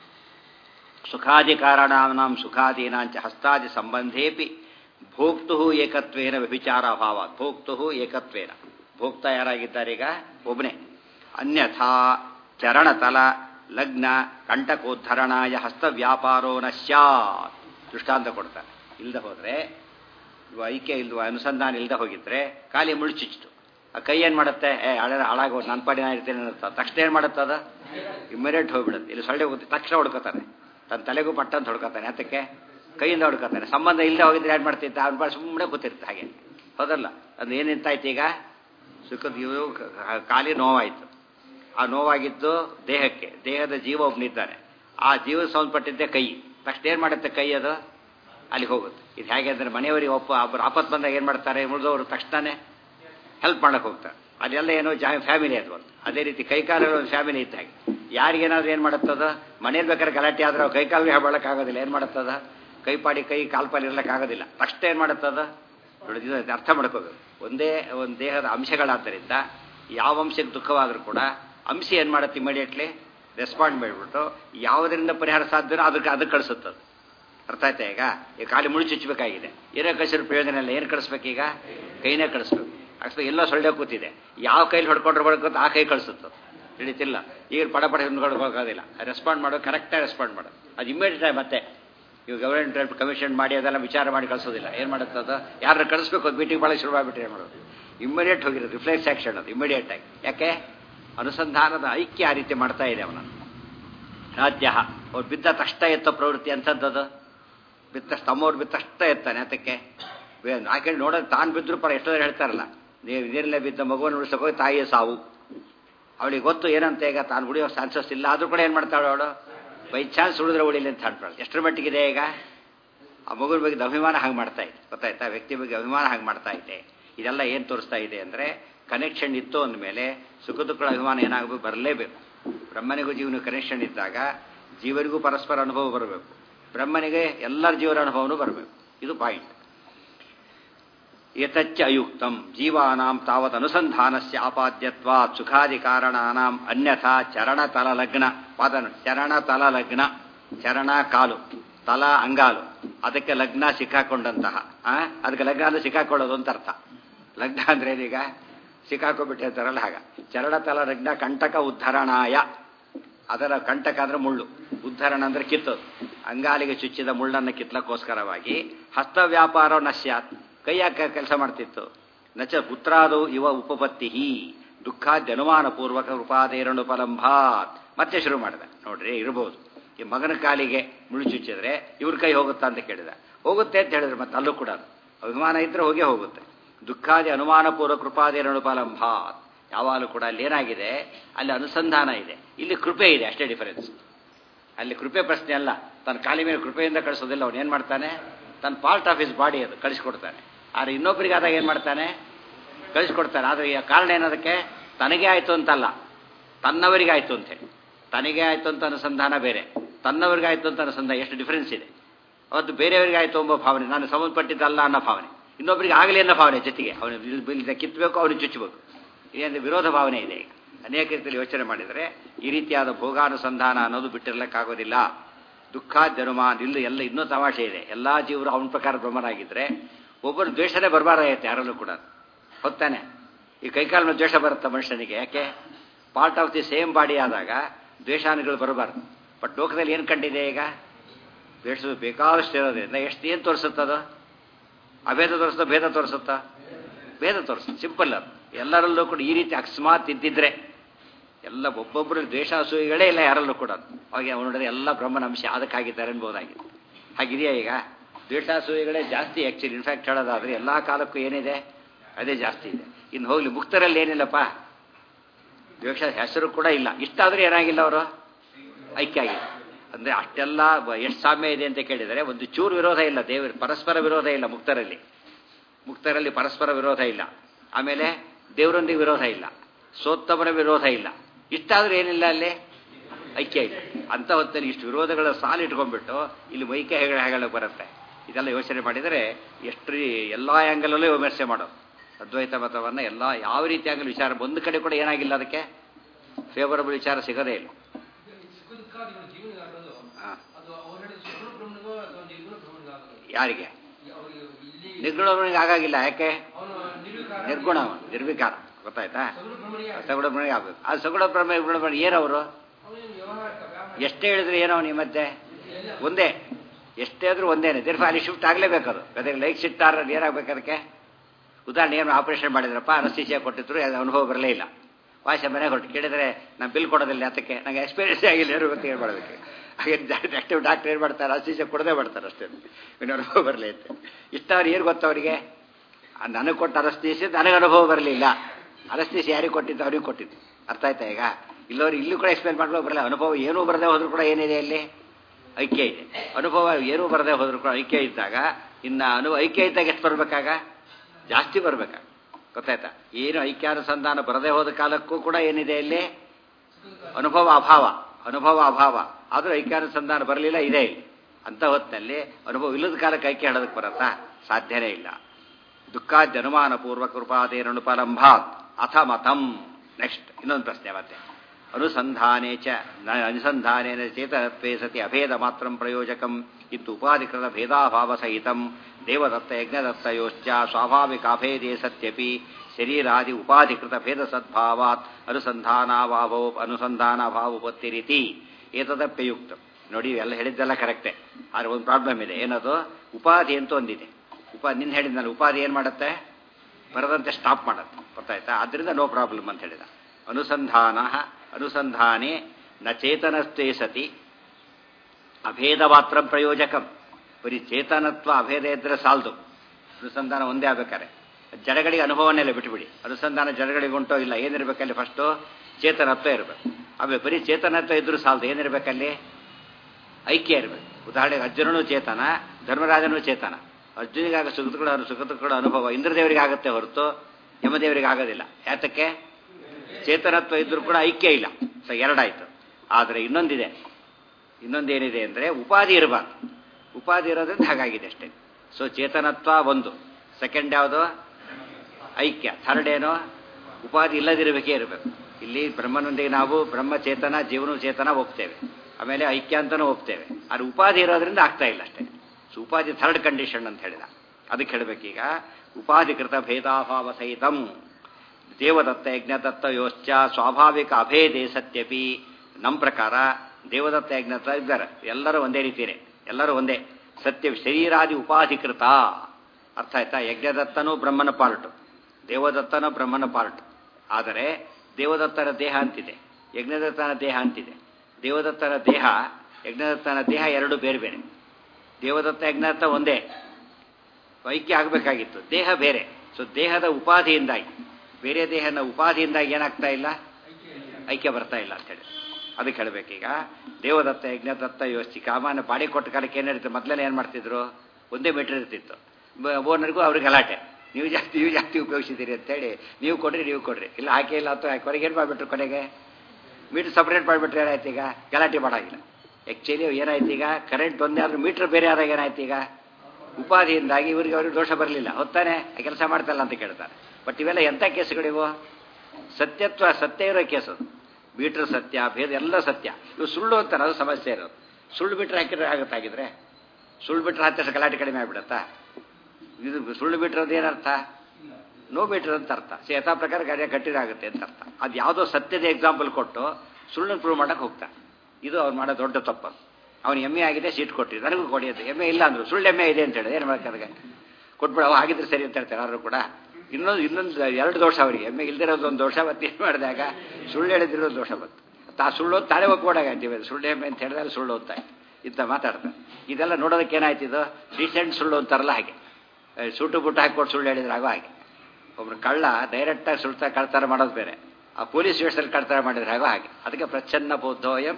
ಸುಖಾದಿ ಕಾರಣಾಂ ಸುಖಾದೀನಾಂಚ ಹಸ್ತಾದಿ ಸಂಬಂಧೇಪಿ ಭೋಕ್ತು ಏಕತ್ವೇನ ವ್ಯಭಿಚಾರ ಅಭಾವ ಭೋಕ್ತು ಏಕತ್ವೇನ ಭೋಕ್ತ ಯಾರಾಗಿದ್ದಾರೆ ಈಗ ಒಬ್ಬನೇ ಅನ್ಯಥಾ ಚರಣತಲ ಲಗ್ನ ಕಂಟಕೋದ್ಧರಣಾಯ ಹಸ್ತ ವ್ಯಾಪಾರೋ ನ ಸ್ಯಾತ್ ದೃಷ್ಟಾಂತ ಕೊಡ್ತಾರೆ ಇಲ್ಲದೆ ಹೋದ್ರೆ ಇವ ಐಕ್ಯ ಇಲ್ವ ಅನುಸಂಧಾನ ಇಲ್ಲದೆ ಹೋಗಿದ್ರೆ ಖಾಲಿ ಮುಳುಚಿಚ್ತು ಆ ಕೈ ಏನು ಮಾಡುತ್ತೆ ಏ ಹಳೆ ಹಾಳಾಗೋ ನನ್ನ ಪಾಡಿನ ಇರ್ತೇನೆ ಅಂತ ತಕ್ಷಣ ಏನು ಮಾಡುತ್ತೆ ಅದು ಇಮ್ಮಿಡಿಯೇಟ್ ಹೋಗ್ಬಿಡುತ್ತೆ ಇಲ್ಲಿ ಸೊಳ್ಳೆ ಹೋಗುತ್ತೆ ತಕ್ಷಣ ಹೊಡ್ಕೋತಾನೆ ತನ್ನ ತಲೆಗೂ ಪಟ್ಟ ಅಂತ ಹೊಡ್ಕೋತಾನೆ ಅದಕ್ಕೆ ಕೈಯಿಂದ ಹೊಡ್ಕೋತಾನೆ ಸಂಬಂಧ ಇಲ್ಲದೆ ಹೋಗಿದ್ರೆ ಏನು ಮಾಡ್ತಿದ್ದ ಅವ್ನ ಬಾಳ ಸುಮ್ಮನೆ ಕೂತಿರ್ತೆ ಹಾಗೆ ಹೌದಲ್ಲ ಅದು ಏನಿಂತಾಯ್ತು ಈಗ ಸುಖದ ಇವು ಖಾಲಿ ನೋವಾಯಿತು ಆ ನೋವಾಗಿದ್ದು ದೇಹಕ್ಕೆ ದೇಹದ ಜೀವ ಒಬ್ಬನಿದ್ದಾನೆ ಆ ಜೀವ ಸಂಬಂಧಪಟ್ಟಿದ್ದೆ ಕೈ ತಕ್ಷಣ ಏನು ಮಾಡುತ್ತೆ ಕೈ ಅದು ಅಲ್ಲಿಗೆ ಹೋಗುತ್ತೆ ಇದು ಹೇಗೆ ಅಂದರೆ ಮನೆಯವರಿಗೆ ಒಪ್ಪ ಒಬ್ಬರು ಆಪತ್ ಬಂದಾಗ ಏನು ಮಾಡ್ತಾರೆ ಉಳಿದವರು ತಕ್ಷಣನೇ ಹೆಲ್ಪ್ ಮಾಡಕ್ಕೆ ಹೋಗ್ತಾರೆ ಅದೆಲ್ಲ ಏನೋ ಜಾ ಫ್ಯಾಮಿಲಿ ಅದು ಒಂದು ಅದೇ ರೀತಿ ಕೈಕಾಲುಗಳ ಒಂದು ಫ್ಯಾಮಿಲಿ ಇದ್ದ ಹಾಗೆ ಯಾರಿಗೇನಾದ್ರೂ ಏನು ಮಾಡುತ್ತದ ಮನೇಲಿ ಬೇಕಾದ್ರೆ ಗಲಾಟೆ ಆದ್ರೆ ಕೈಕಾಲಿಗೆ ಹೇಳಕ್ಕಾಗೋದಿಲ್ಲ ಏನು ಮಾಡುತ್ತದ ಕೈ ಪಾಡಿ ಕೈ ಕಾಲ್ಪಾಡಿ ಇರ್ಲಿಕ್ಕೆ ಆಗೋದಿಲ್ಲ ತಕ್ಷಣ ಏನು ಮಾಡುತ್ತದ ನೋಡಿ ಇದು ಅರ್ಥ ಮಾಡ್ಕೋಬೇಕು ಒಂದೇ ಒಂದು ದೇಹದ ಅಂಶಗಳಾದ್ದರಿಂದ ಯಾವ ಅಂಶಕ್ಕೆ ದುಃಖವಾದರೂ ಕೂಡ ಅಂಶ ಏನು ಮಾಡುತ್ತೆ ಇಮಿಡಿಯೇಟ್ಲಿ ರೆಸ್ಪಾಂಡ್ ಮಾಡಿಬಿಟ್ಟು ಯಾವುದರಿಂದ ಪರಿಹಾರ ಸಾಧ್ಯನೋ ಅದಕ್ಕೆ ಅದಕ್ಕೆ ಕಳಿಸುತ್ತದೆ ಅರ್ಥ ಆಯ್ತಾ ಈಗ ಈ ಖಾಲಿ ಮುಳಿ ಚುಚ್ಚಬೇಕಾಗಿದೆ ಏನೋ ಕಳಿಸಿರೋ ಪ್ರಯೋಜನ ಇಲ್ಲ ಏನು ಕಳಿಸ್ಬೇಕೀಗ ಕೈನೇ ಕಳಿಸ್ಬೇಕು ಅಕ್ಷರ ಎಲ್ಲೋ ಸೊಳ್ಳೆ ಕೂತಿದೆ ಯಾವ ಕೈಲಿ ಹೊಡ್ಕೊಂಡ್ರೆ ಬಡ್ಕೊತ ಆ ಕೈ ಕಳಿಸುತ್ತೆ ಹಿಡಿತಿಲ್ಲ ಈಗ ಪಡ ಪಡ ಹಿಂದ್ಕೊಡ್ಬೇಕಾಗೋದಿಲ್ಲ ರೆಸ್ಪಾಂಡ್ ಮಾಡೋದು ಕರೆಕ್ಟಾಗಿ ರೆಸ್ಪಾಂಡ್ ಮಾಡೋದು ಅದು ಇಮಿಡಿಯೇಟ್ ಮತ್ತೆ ಇವಾಗ ಗವರ್ಮೆಂಟ್ ಕಮಿಷನ್ ಮಾಡಿ ಅದೆಲ್ಲ ವಿಚಾರ ಮಾಡಿ ಕಳಿಸೋದಿಲ್ಲ ಏನು ಮಾಡುತ್ತೆ ಅದು ಯಾರನ್ನ ಕಳಿಸ್ಬೇಕು ಅದು ಮೀಟಿಂಗ್ ಭಾಳ ಶುರು ಮಾಡಿಬಿಟ್ಟು ಏನು ಮಾಡೋದು ಇಮಿಡಿಯೇಟ್ ಹೋಗಿರೋದು ರಿಫ್ಲೆಕ್ಸ್ ಆ್ಯಕ್ಷನ್ ಅದು ಇಮಿಡಿಯೇಟ್ ಆಗಿ ಯಾಕೆ ಅನುಸಂಧಾನದ ಐಕ್ಯ ಆ ರೀತಿ ಮಾಡ್ತಾ ಇದೆ ಅವನನ್ನು ರಾಜ್ಯ ಅವ್ರು ಬಿದ್ದ ತಷ್ಟ ಎತ್ತೋ ಪ್ರವೃತ್ತಿ ಅಂಥದ್ದದು ಬಿತ್ತ ತಮ್ಮವ್ರು ಬಿದ್ದ ತಷ್ಟ ಎತ್ತಾನೆ ಅದಕ್ಕೆ ಯಾಕೆ ನೋಡೋದು ತಾನು ಬಿದ್ದರೂ ಪರ ಎಷ್ಟೋ ಜನ ಹೇಳ್ತಾರಲ್ಲ ನೀವು ನೀರಲ್ಲೇ ಬಿದ್ದ ಮಗುವನ್ನು ಉಳಿಸೋಕೆ ಹೋಗಿ ತಾಯಿಯ ಸಾವು ಅವಳಿಗೆ ಗೊತ್ತು ಏನಂತ ಈಗ ತಾನು ಉಳಿಯೋ ಚಾನ್ಸಸ್ ಇಲ್ಲ ಆದರೂ ಕೂಡ ಏನು ಮಾಡ್ತಾಳೆ ಅವಳು ಬೈ ಚಾನ್ಸ್ ಉಳಿದ್ರೆ ಉಳಿಲಿ ಅಂತ ಹೇಳ್ತಾಳೆ ಎಷ್ಟರ ಮಟ್ಟಿಗಿದೆ ಈಗ ಆ ಮಗುವಿನ ಬಗ್ಗೆ ಅಭಿಮಾನ ಹಾಗೆ ಮಾಡ್ತಾ ಇದೆ ಗೊತ್ತಾಯ್ತಾ ವ್ಯಕ್ತಿ ಬಗ್ಗೆ ಅಭಿಮಾನ ಹಾಗೆ ಮಾಡ್ತಾ ಇದೆ ಇದೆಲ್ಲ ಏನು ತೋರಿಸ್ತಾ ಇದೆ ಅಂದರೆ ಕನೆಕ್ಷನ್ ಇತ್ತು ಅಂದಮೇಲೆ ಸುಖ ದುಃಖಗಳ ಅಭಿಮಾನ ಏನಾಗಬೇಕು ಬರಲೇಬೇಕು ಬ್ರಹ್ಮನಿಗೂ ಜೀವನ ಕನೆಕ್ಷನ್ ಇದ್ದಾಗ ಜೀವನಿಗೂ ಪರಸ್ಪರ ಅನುಭವ ಬರಬೇಕು ಬ್ರಹ್ಮನಿಗೆ ಎಲ್ಲರ ಜೀವನ ಅನುಭವನೂ ಬರಬೇಕು ಇದು ಪಾಯಿಂಟ್ ಏತಚ್ಚ ಅಯುಕ್ತಂ ಜೀವಾನಾಂ ತಾವತ್ ಅನುಸಂಧಾನಸ್ಯ ಆಪಾದ್ಯತ್ವ ಸುಖಾದಿ ಕಾರಣಾನಾಂ ಅನ್ಯಥಾ ಚರಣತಲ ಲಗ್ನ ಪಾದನ ಚರಣತಲ ಲಗ್ನ ಚರಣ ಕಾಲು ತಲ ಅಂಗಾಲು ಅದಕ್ಕೆ ಲಗ್ನ ಸಿಕ್ಕಾಕೊಂಡಂತಹ ಆ ಅದಕ್ಕೆ ಲಗ್ನ ಅಂದ್ರೆ ಸಿಕ್ಕಾಕೊಳ್ಳೋದು ಅಂತ ಅರ್ಥ ಲಗ್ನ ಅಂದ್ರೆ ಏನೀಗ ಸಿಕ್ಕಾಕೊಂಡ್ಬಿಟ್ಟೆ ಅಂತಾರಲ್ಲ ಹಾಗ ಚರಣತಲ ಲಗ್ನ ಕಂಟಕ ಉದ್ಧರಣಾಯ ಅದರ ಕಂಟಕ ಅಂದ್ರೆ ಮುಳ್ಳು ಉದ್ಧರಣ ಅಂದ್ರೆ ಕಿತ್ತೋದು ಅಂಗಾಲಿಗೆ ಚುಚ್ಚಿದ ಮುಳ್ಳನ್ನು ಕಿತ್ಲಕ್ಕೋಸ್ಕರವಾಗಿ ಹಸ್ತ ವ್ಯಾಪಾರ ನಶ್ಯಾತ್ ಕೈಯಾಕ ಕೆಲಸ ಮಾಡ್ತಿತ್ತು ನಚ ಪುತ್ರಾದೌ ಇವ ಉಪಪತ್ತಿ ದುಃಖಾದ್ಯನುಮಾನ ಪೂರ್ವಕ ಕೃಪಾದೇರನು ಫಲಂಭಾತ್ ಮತ್ತೆ ಶುರು ಮಾಡಿದ ನೋಡ್ರಿ ಇರಬಹುದು ಈ ಮಗನ ಕಾಲಿಗೆ ಮುಳ್ಳು ಚುಚ್ಚಿದ್ರೆ ಇವ್ರ ಕೈ ಹೋಗುತ್ತಾ ಅಂತ ಕೇಳಿದ ಹೋಗುತ್ತೆ ಅಂತ ಹೇಳಿದ್ರೆ ಮತ್ತೆ ಅಲ್ಲೂ ಕೂಡ ಅಭಿಮಾನ ಇದ್ರೆ ಹೋಗೇ ಹೋಗುತ್ತೆ ದುಃಖಾದಿ ಅನುಮಾನ ಪೂರ್ವ ಕೃಪಾದೇರನು ಫಲಂಭಾತ್ ಯಾವಾಗಲೂ ಕೂಡ ಅಲ್ಲಿ ಏನಾಗಿದೆ ಅಲ್ಲಿ ಅನುಸಂಧಾನ ಇದೆ ಇಲ್ಲಿ ಕೃಪೆ ಇದೆ ಅಷ್ಟೇ ಡಿಫರೆನ್ಸ್ ಅಲ್ಲಿ ಕೃಪೆ ಪ್ರಶ್ನೆ ಅಲ್ಲ ತನ್ನ ಕಾಲಿ ಮೇಲೆ ಕೃಪೆಯಿಂದ ಕಳಿಸೋದಿಲ್ಲ ಅವನು ಏನು ಮಾಡ್ತಾನೆ ತನ್ನ ಪಾರ್ಟ್ ಆಫ್ ಹಿಸ್ ಬಾಡಿ ಅದು ಕಳಿಸ್ಕೊಡ್ತಾನೆ ಆದರೆ ಇನ್ನೊಬ್ಬರಿಗೆ ಆದಾಗ ಏನು ಮಾಡ್ತಾನೆ ಕಳಿಸ್ಕೊಡ್ತಾನೆ ಆದರೆ ಈ ಕಾರಣ ಏನದಕ್ಕೆ ತನಗೆ ಆಯಿತು ಅಂತಲ್ಲ ತನ್ನವರಿಗೆ ಆಯಿತು ಅಂತೇಳಿ ತನಗೆ ಆಯಿತು ಅಂತ ಅನುಸಂಧಾನ ಬೇರೆ ತನ್ನವರಿಗೆ ಆಯಿತು ಅಂತ ಅನುಸಂಧಾನ ಎಷ್ಟು ಡಿಫರೆನ್ಸ್ ಇದೆ ಅವತ್ತು ಬೇರೆಯವರಿಗೆ ಆಯಿತು ಎಂಬ ಭಾವನೆ ನಾನು ಸಂಬಂಧಪಟ್ಟಿದ್ದಲ್ಲ ಅನ್ನೋ ಭಾವನೆ ಇನ್ನೊಬ್ಬರಿಗೆ ಆಗಲಿ ಅನ್ನೋ ಭಾವನೆ ಜೊತೆಗೆ ಅವನು ಕಿತ್ತಬೇಕು ಅವನಿಗೆ ಚುಚ್ಚಬೇಕು ಇದೇನು ವಿರೋಧ ಭಾವನೆ ಇದೆ ಈಗ ಅನೇಕ ರೀತಿಯಲ್ಲಿ ಯೋಚನೆ ಮಾಡಿದರೆ ಈ ರೀತಿಯಾದ ಭೋಗಾನುಸಂಧಾನ ಅನ್ನೋದು ಬಿಟ್ಟಿರ್ಲಿಕ್ಕಾಗೋದಿಲ್ಲ ದುಃಖ ಜನುಮಾನ್ ಇಲ್ಲಿ ಎಲ್ಲ ಇನ್ನೂ ತಮಾಷೆ ಇದೆ ಎಲ್ಲ ಜೀವರು ಅವನ ಪ್ರಕಾರ ಬ್ರಹ್ಮರಾಗಿದ್ದರೆ ಒಬ್ಬರು ದ್ವೇಷನೇ ಬರಬಾರಾಗೈತೆ ಯಾರಲ್ಲೂ ಕೂಡ ಹೊತ್ತಾನೆ ಈ ಕೈಕಾಲಿನ ದ್ವೇಷ ಬರುತ್ತೆ ಮನುಷ್ಯನಿಗೆ ಯಾಕೆ part of the same body ಆದಾಗ ದ್ವೇಷಾನುಗಳು ಬರಬಾರ್ದು ಬಟ್ ಲೋಕದಲ್ಲಿ ಏನು ಕಂಡಿದೆ ಈಗ ದ್ವೇಷ ಬೇಕಾದಷ್ಟು ಇರೋದ್ರಿಂದ ಎಷ್ಟು ಏನು ತೋರಿಸುತ್ತದು ಅಭೇದ ತೋರಿಸುತ್ತಾ ಭೇದ ತೋರಿಸುತ್ತಾ ಭೇದ ತೋರಿಸುತ್ತೆ ಸಿಂಪಲ್ ಅದು ಎಲ್ಲರಲ್ಲೂ ಕೂಡ ಈ ರೀತಿ ಅಕಸ್ಮಾತ್ ಇದ್ದಿದ್ರೆ ಎಲ್ಲ ಒಬ್ಬೊಬ್ಬರು ದ್ವೇಷ ಅಸೂಯೆಗಳೇ ಇಲ್ಲ ಯಾರಲ್ಲೂ ಕೂಡ ಅವಾಗ ನೋಡಿದ್ರೆ ಎಲ್ಲ ಬ್ರಹ್ಮನ ಅಂಶ ಅದಕ್ಕಾಗಿದ್ದಾರೆ ಅನ್ಬೋದಾಗಿದೆ ಹಾಗಿದೆಯಾ ಈಗ ದ್ವೇಷಾಸೂಯೆಗಳೇ ಜಾಸ್ತಿ ಆ್ಯಕ್ಚುಲಿ ಇನ್ಫ್ಯಾಕ್ಟ್ ಹೇಳೋದಾದ್ರೆ ಎಲ್ಲ ಕಾಲಕ್ಕೂ ಏನಿದೆ ಅದೇ ಜಾಸ್ತಿ ಇದೆ ಇನ್ನು ಹೋಗ್ಲಿ ಮುಕ್ತರಲ್ಲಿ ಏನಿಲ್ಲಪ್ಪ ದ್ವೇಷ ಹೆಸರು ಕೂಡ ಇಲ್ಲ ಇಷ್ಟಾದರೂ ಏನಾಗಿಲ್ಲ ಅವರು ಐಕ್ಯ ಆಗಿಲ್ಲ ಅಂದರೆ ಅಷ್ಟೆಲ್ಲ ಎಷ್ಟು ಸಾಮ್ಯ ಇದೆ ಅಂತ ಕೇಳಿದರೆ ಒಂದು ಚೂರು ವಿರೋಧ ಇಲ್ಲ ದೇವರ ಪರಸ್ಪರ ವಿರೋಧ ಇಲ್ಲ ಮುಕ್ತರಲ್ಲಿ ಮುಕ್ತರಲ್ಲಿ ಪರಸ್ಪರ ವಿರೋಧ ಇಲ್ಲ ಆಮೇಲೆ ದೇವರೊಂದಿಗೆ ವಿರೋಧ ಇಲ್ಲ ಸೋತ್ತಮನ ವಿರೋಧ ಇಲ್ಲ ಇಷ್ಟಾದರೂ ಏನಿಲ್ಲ ಅಲ್ಲಿ ಐಕ್ಯ ಇಲ್ಲ ಅಂತ ಹೊತ್ತಲ್ಲಿ ಇಷ್ಟು ವಿರೋಧಗಳ ಸಾಲು ಇಟ್ಕೊಂಡ್ಬಿಟ್ಟು ಇಲ್ಲಿ ಮೈಕೆ ಹೆಗಳ ಹೇಳಕ್ಕೆ ಬರುತ್ತೆ ಇದೆಲ್ಲ ಯೋಚನೆ ಮಾಡಿದರೆ ಎಷ್ಟು ಎಲ್ಲ ಆ್ಯಂಗಲಲ್ಲೂ ವಿಮರ್ಶೆ ಮಾಡೋದು ಅದ್ವೈತ ಮತವನ್ನು ಎಲ್ಲ ಯಾವ ರೀತಿ ಆಗಲಿ ವಿಚಾರ ಒಂದು ಕಡೆ ಕೂಡ ಏನಾಗಿಲ್ಲ ಅದಕ್ಕೆ ಫೇವರಬಲ್ ವಿಚಾರ ಸಿಗೋದೇ ಇಲ್ಲ ಯಾರಿಗೆ ನಿರ್ಗುಣವನಿಗೆ ಆಗಾಗಿಲ್ಲ ಯಾಕೆ ನಿರ್ಗುಣ ನಿರ್ವಿಕಾರ ಗೊತ್ತಾಯ್ತಾ ಸಗುಣ ಬ್ರಹ್ಮನಿಗೆ ಆಗ್ಬೇಕು ಆ ಸಗುಣ ಬ್ರಹ್ಮ ನಿರ್ಗುಣ ಬ್ರಹ್ಮ ಏನವರು ಎಷ್ಟೇ ಹೇಳಿದ್ರೆ ಏನೋ ನಿಮ್ಮ ಮಧ್ಯೆ ಒಂದೇ ಎಷ್ಟೇ ಆದ್ರೂ ಒಂದೇನೆ ತಿರ್ಫ ಅಲ್ಲಿ ಶಿಫ್ಟ್ ಆಗಲೇಬೇಕದು ಅದೇ ಲೈಕ್ ಶಿಫ್ಟ್ ಆದ್ರೆ ಏನಾಗಬೇಕು ಅದಕ್ಕೆ ಉದಾಹರಣೆ ಏನು ಆಪರೇಷನ್ ಮಾಡಿದ್ರಪ್ಪ ಅನಸ್ತೀಸಿಯಾ ಕೊಟ್ಟಿದ್ರು ಅದು ಅನುಭವ ಬರಲೇ ಇಲ್ಲ ವಾಶ ಮನೆ ಹೊರಟು ಕೇಳಿದರೆ ನಾನು ಬಿಲ್ ಕೊಡೋದಿಲ್ಲ ಅದಕ್ಕೆ ನನಗೆ ಎಕ್ಸ್ಪೀರಿಯನ್ಸ್ ಆಗಿಲ್ಲ ಏನು ಗೊತ್ತು ಏನು ಮಾಡಬೇಕು ಹಾಗೆ ಆಕ್ಟಿವ್ ಡಾಕ್ಟರ್ ಏನು ಮಾಡ್ತಾರೆ ಅನಸ್ತೀಸಿಯಾ ಕೊಡದೇ ಮಾಡ್ತಾರೆ ಅಷ್ಟೇ ಇನ್ನು ಅನುಭವ ಬರಲಿ ಅಂತ ಇಷ್ಟವ್ರು ಏನು ಗೊತ್ತು ಅವರಿಗೆ ನನಗೆ ಕೊಟ್ಟ ಅನಸ್ತೀಸಿ ನನಗೆ ಅನುಭವ ಬರಲಿಲ್ಲ ಅನಸ್ತೀಸಿ ಯಾರಿಗೆ ಕೊಟ್ಟಿದ್ದು ಅವ್ರಿಗೆ ಕೊಟ್ಟಿದ್ದು ಅರ್ಥ ಆಯ್ತಾ ಈಗ ಇಲ್ಲವ್ರು ಇಲ್ಲೂ ಕೂಡ ಎಕ್ಸ್ಪ್ಲೇನ್ ಮಾಡಲು ಬರಲ್ಲ ಅನುಭವ ಏನೂ ಬರದೇ ಹೋದ್ರೂ ಕೂಡ ಏನಿದೆ ಅಲ್ಲಿ ಐಕ್ಯ ಇದೆ ಅನುಭವ ಏನೂ ಬರದೇ ಹೋದ್ರೂ ಕೂಡ ಐಕ್ಯ ಇದ್ದಾಗ ಇನ್ನು ಅನು ಐಕ್ಯ ಇದ್ದಾಗ ಎಷ್ಟು ಬರಬೇಕಾಗ ಜಾಸ್ತಿ ಬರಬೇಕಾ ಗೊತ್ತಾಯ್ತಾ ಏನು ಐಕ್ಯಾನುಸಂಧಾನ ಬರದೇ ಹೋದ ಕಾಲಕ್ಕೂ ಕೂಡ ಏನಿದೆ ಇಲ್ಲಿ ಅನುಭವ ಅಭಾವ ಅನುಭವ ಅಭಾವ ಆದರೂ ಐಕ್ಯಾನುಸಂಧಾನ ಬರಲಿಲ್ಲ ಇದೆ ಇಲ್ಲಿ ಅಂತ ಹೊತ್ತಿನಲ್ಲಿ ಅನುಭವ ಇಲ್ಲದ ಕಾಲಕ್ಕೆ ಐಕ್ಯ ಹೇಳೋದಕ್ಕೆ ಬರತ್ತಾ ಸಾಧ್ಯನೇ ಇಲ್ಲ ದುಃಖಾದ್ಯನುಮಾನ ಪೂರ್ವ ಕೃಪಾದೇರನುಪಲಂಭಾತ್ ಅಥ ಮತಂ ನೆಕ್ಸ್ಟ್ ಇನ್ನೊಂದು ಪ್ರಶ್ನೆ ಮತ್ತೆ ಅನುಸಂಧಾನೇ ಚ ನ ಅನುಸಂಧಾನೇನ ಚೇತನತ್ವೇ ಸತಿ ಅಭೇದ ಮಾತ್ರ ಪ್ರಯೋಜಕಂ ಇತ್ತು ಉಪಾಧಿಕೃತ ಭೇದಾಭಾವ ಸಹಿತಂ ದೇವದತ್ತ ಯಜ್ಞದತ್ತಯೋಶ್ಚ ಸ್ವಾಭಾವಿಕ ಅಭೇದೇ ಸತ್ಯಪಿ ಶರೀರಾದಿ ಉಪಾಧಿಕೃತ ಭೇದ ಸದ್ಭಾವಾತ್ ಅನುಸಂಧಾನಾಭಾವೋ ಅನುಸಂಧಾನಾಭಾವೋಪತ್ತಿರಿತಿ ಏತದಪ್ಯಯುಕ್ತ ನೋಡಿ ಎಲ್ಲ ಹೇಳಿದ್ದೆಲ್ಲ ಕರೆಕ್ಟೇ ಆದರೆ ಒಂದು ಪ್ರಾಬ್ಲಮ್ ಇದೆ ಏನದು ಉಪಾಧಿ ಅಂತ ಒಂದಿದೆ ಉಪ ನಿನ್ನ ಹೇಳಿದ್ನಲ್ಲ ಉಪಾಧಿ ಏನು ಮಾಡುತ್ತೆ ಬರದಂತೆ ಸ್ಟಾಪ್ ಮಾಡುತ್ತೆ ಗೊತ್ತಾಯ್ತಾ ಅದರಿಂದ ನೋ ಪ್ರಾಬ್ಲಮ್ ಅಂತ ಹೇಳಿದ ಅನುಸಂಧಾನ ಅನುಸಂಧಾನೆ ನ ಚೇತನಸ್ಥೇ ಸತಿ ಅಭೇದ ಮಾತ್ರ ಪ್ರಯೋಜಕಂ ಬರೀ ಚೇತನತ್ವ ಅಭೇದ ಇದ್ರೆ ಸಾಲದು ಅನುಸಂಧಾನ ಒಂದೇ ಆಗ್ಬೇಕಾರೆ ಜಡಗಳಿಗೆ ಅನುಭವನೆಲ್ಲ ಬಿಟ್ಬಿಡಿ ಅನುಸಂಧಾನ ಜಡಗಳಿಗೆ ಉಂಟೋ ಇಲ್ಲ ಏನಿರ್ಬೇಕಲ್ಲಿ ಫಸ್ಟು ಚೇತನತ್ವ ಇರಬೇಕು ಆಮೇಲೆ ಬರೀ ಚೇತನತ್ವ ಇದ್ರೂ ಸಾಲದು ಏನಿರ್ಬೇಕಲ್ಲಿ ಐಕ್ಯ ಇರಬೇಕು ಉದಾಹರಣೆಗೆ ಅರ್ಜುನನು ಚೇತನ ಧರ್ಮರಾಜನೂ ಚೇತನ ಅರ್ಜುನಿಗಾಗ ಸುಖದುಗಳ ಸುಖದುಗಳ ಅನುಭವ ಇಂದ್ರದೇವರಿಗೆ ಆಗುತ್ತೆ ಹೊರತು ಯಮದೇವರಿಗೆ ಆಗೋದಿಲ್ಲ ಯಾತಕ್ಕೆ ಚೇತನತ್ವ ಇದ್ರೂ ಕೂಡ ಐಕ್ಯ ಇಲ್ಲ ಸೊ ಎರಡಾಯ್ತು ಆದರೆ ಇನ್ನೊಂದಿದೆ ಇನ್ನೊಂದೇನಿದೆ ಅಂದರೆ ಉಪಾಧಿ ಇರಬಾರ್ದು ಉಪಾಧಿ ಇರೋದ್ರಿಂದ ಹಾಗಾಗಿದೆ ಅಷ್ಟೇ ಸೊ ಚೇತನತ್ವ ಒಂದು ಸೆಕೆಂಡ್ ಯಾವುದು ಐಕ್ಯ ಥರ್ಡ್ ಏನು ಉಪಾಧಿ ಇಲ್ಲದಿರಬೇಕೇ ಇರಬೇಕು ಇಲ್ಲಿ ಬ್ರಹ್ಮನೊಂದಿಗೆ ನಾವು ಬ್ರಹ್ಮ ಚೇತನ ಜೀವನ ಚೇತನ ಒಪ್ತೇವೆ ಆಮೇಲೆ ಐಕ್ಯ ಅಂತಲೂ ಒಪ್ತೇವೆ ಅದು ಉಪಾಧಿ ಇರೋದ್ರಿಂದ ಆಗ್ತಾ ಇಲ್ಲ ಅಷ್ಟೇ ಸೊ ಉಪಾಧಿ ಥರ್ಡ್ ಕಂಡೀಷನ್ ಅಂತ ಹೇಳಿದ ಅದಕ್ಕೆ ಹೇಳಬೇಕೀಗ ಉಪಾಧಿಕೃತ ಭೇದಾಭಾವ ಸಹಿತಂ ದೇವದತ್ತ ಯಜ್ಞದತ್ತ ಯೋಶ್ಚ ಸ್ವಾಭಾವಿಕ ಅಭೇದೇ ಸತ್ಯಪಿ ನಮ್ಮ ಪ್ರಕಾರ ದೇವದತ್ತ ಯಜ್ಞದತ್ತ ಇದ್ದಾರೆ ಎಲ್ಲರೂ ಒಂದೇ ರೀತಿಯೇ ಎಲ್ಲರೂ ಒಂದೇ ಸತ್ಯ ಶರೀರಾದಿ ಉಪಾಧಿಕೃತ ಅರ್ಥ ಆಯ್ತಾ ಯಜ್ಞದತ್ತನೂ ಬ್ರಹ್ಮನ ಪಾರ್ಟು ದೇವದತ್ತನ ಬ್ರಹ್ಮನ ಪಾರ್ಟ್ ಆದರೆ ದೇವದತ್ತನ ದೇಹ ಅಂತಿದೆ ಯಜ್ಞದತ್ತನ ದೇಹ ಅಂತಿದೆ ದೇವದತ್ತನ ದೇಹ ಯಜ್ಞದತ್ತನ ದೇಹ ಎರಡು ಬೇರೆ ಬೇರೆ ದೇವದತ್ತ ಯಜ್ಞದತ್ತ ಒಂದೇ ಐಕ್ಯ ಆಗಬೇಕಾಗಿತ್ತು ದೇಹ ಬೇರೆ ಸೊ ದೇಹದ ಉಪಾಧಿಯಿಂದಾಗಿ ಬೇರೆ ದೇಹನ ಉಪಾಧಿಯಿಂದಾಗಿ ಏನಾಗ್ತಾ ಇಲ್ಲ ಐಕ್ಯ ಬರ್ತಾ ಇಲ್ಲ ಅಂತೇಳಿ ಅದಕ್ಕೆ ಹೇಳಬೇಕೀಗ ದೇವದತ್ತ ಯಜ್ಞದತ್ತ ಯೋಚಿಸಿ ಕಾಮಾನ ಬಾಡಿ ಕೊಟ್ಟ ಕಾಲಕ್ಕೆ ಏನಿರುತ್ತೆ ಮೊದಲೇ ಏನು ಮಾಡ್ತಿದ್ರು ಒಂದೇ ಮೀಟರ್ ಇರ್ತಿತ್ತು ಓನರ್ಗೂ ಅವ್ರಿಗೆ ಗಲಾಟೆ ನೀವು ಜಾಸ್ತಿ ನೀವು ಜಾಸ್ತಿ ಉಪಯೋಗಿಸಿದ್ದೀರಿ ಅಂತೇಳಿ ನೀವು ಕೊಡ್ರಿ ನೀವು ಕೊಡ್ರಿ ಇಲ್ಲ ಹಾಕಿ ಇಲ್ಲ ಅಥವಾ ಕೊನೆಗೆ ಏನು ಮಾಡಿಬಿಟ್ರು ಕೊನೆಗೆ ಮೀಟರ್ ಸಪ್ರೇಟ್ ಮಾಡಿಬಿಟ್ರೆ ಏನಾಯ್ತು ಈಗ ಗಲಾಟೆ ಮಾಡಾಗಿಲ್ಲ ಆ್ಯಕ್ಚುಲಿ ಏನಾಯ್ತು ಈಗ ಕರೆಂಟ್ ಒಂದೇ ಆದ್ರೂ ಮೀಟರ್ ಬೇರೆ ಆದಾಗ ಏನಾಯ್ತು ಈಗ ಉಪಾಧಿಯಿಂದಾಗಿ ಇವರಿಗೆ ಅವ್ರಿಗೆ ದೋಷ ಬರಲಿಲ್ಲ ಹೊತ್ತಾನೆ ಕೆಲಸ ಮಾಡ್ತಲ್ಲ ಅಂತ ಕೇಳ್ತಾರೆ ಬಟ್ ಇವೆಲ್ಲ ಎಂಥ ಕೇಸುಗಳಿವು ಸತ್ಯತ್ವ ಸತ್ಯ ಇರೋ ಕೇಸು ಮೀಟರ್ ಸತ್ಯ ಭೇದ ಎಲ್ಲ ಸತ್ಯ ಇವು ಸುಳ್ಳು ಅಂತಾರೆ ಅದು ಸಮಸ್ಯೆ ಇರೋದು ಸುಳ್ಳು ಬಿಟ್ಟರೆ ಹಾಕಿದ್ರೆ ಆಗುತ್ತಾಗಿದ್ರೆ ಸುಳ್ಳು ಬಿಟ್ಟರೆ ಹತ್ತಿರ ಗಲಾಟೆ ಕಡಿಮೆ ಆಗ್ಬಿಡತ್ತಾ ಇದು ಸುಳ್ಳು ಬಿಟ್ಟಿರೋದು ಏನರ್ಥ ನೋ ಮೀಟರ್ ಅಂತ ಅರ್ಥ ಸೊ ಯಥಾ ಪ್ರಕಾರ ಗಾಡಿಯ ಕಟ್ಟಿರಾಗುತ್ತೆ ಅಂತ ಅರ್ಥ ಅದು ಯಾವುದೋ ಸತ್ಯದ ಎಕ್ಸಾಂಪಲ್ ಕೊಟ್ಟು ಸುಳ್ಳನ್ನು ಪ್ರೂವ್ ಮಾಡಕ್ಕೆ ಹೋಗ್ತಾನೆ ಇದು ಅವ್ನು ಮಾಡೋ ದೊಡ್ಡ ತಪ್ಪು ಅವನು ಎಮ್ಮೆ ಆಗಿದೆ ಸೀಟ್ ಕೊಟ್ಟಿರಿ ನನಗೂ ಕೊಡಿ ಅಂತ ಎಮ್ಮೆ ಇಲ್ಲ ಅಂದ್ರು ಸುಳ್ಳು ಎಮ್ಮೆ ಇದೆ ಅಂತ ಹೇಳಿದೆ ಏನು ಮಾಡೋಕ್ಕಾದ್ರೆ ಕೊಟ್ಬಿಡ ಅವ ಆಗಿದ್ರೆ ಸರಿ ಅಂತ ಹೇಳ್ತಾರೆ ಯಾರು ಕೂಡ ಇನ್ನೊಂದು ಇನ್ನೊಂದು ಎರಡು ದೋಷ ಅವರಿಗೆ ಎಮ್ಮೆ ಇಲ್ದಿರೋದು ಒಂದು ದೋಷ ಮತ್ತೆ ಏನು ಮಾಡಿದಾಗ ಸುಳ್ಳು ಹೇಳಿದಿರೋದು ದೋಷ ಬಂತು ತಾ ಸುಳ್ಳು ಓದ್ ತಾನೇ ಒಪ್ಪಿಕೊಡಾಗಂತೀವಿ ಸುಳ್ಳು ಎಮ್ಮೆ ಅಂತ ಹೇಳಿದಾಗ ಸುಳ್ಳು ಓದ್ತಾ ಇಂಥ ಮಾತಾಡ್ತಾರೆ ಇದೆಲ್ಲ ನೋಡೋದಕ್ಕೆ ಏನಾಯ್ತು ಇದು ರೀಸೆಂಟ್ ಸುಳ್ಳು ಅಂತಾರಲ್ಲ ಹಾಗೆ ಸೂಟು ಬುಟ್ಟು ಹಾಕಿಕೊಟ್ಟು ಸುಳ್ಳು ಹೇಳಿದ್ರೆ ಆಗೋ ಹಾಗೆ ಒಬ್ರು ಕಳ್ಳ ಡೈರೆಕ್ಟಾಗಿ ಸುಳ್ತಾ ಕಳ್ತಾರ ಮಾಡೋದು ಬೇರೆ ಆ ಪೊಲೀಸ್ ಸ್ಟೇಷನ್ ಕಳ್ತಾರ ಮಾಡಿದ್ರೆ ಆಗೋ ಹಾಗೆ ಅದಕ್ಕೆ ಪ್ರಚ್ಛನ್ನ ಬೌದ್ಧೋಯಂ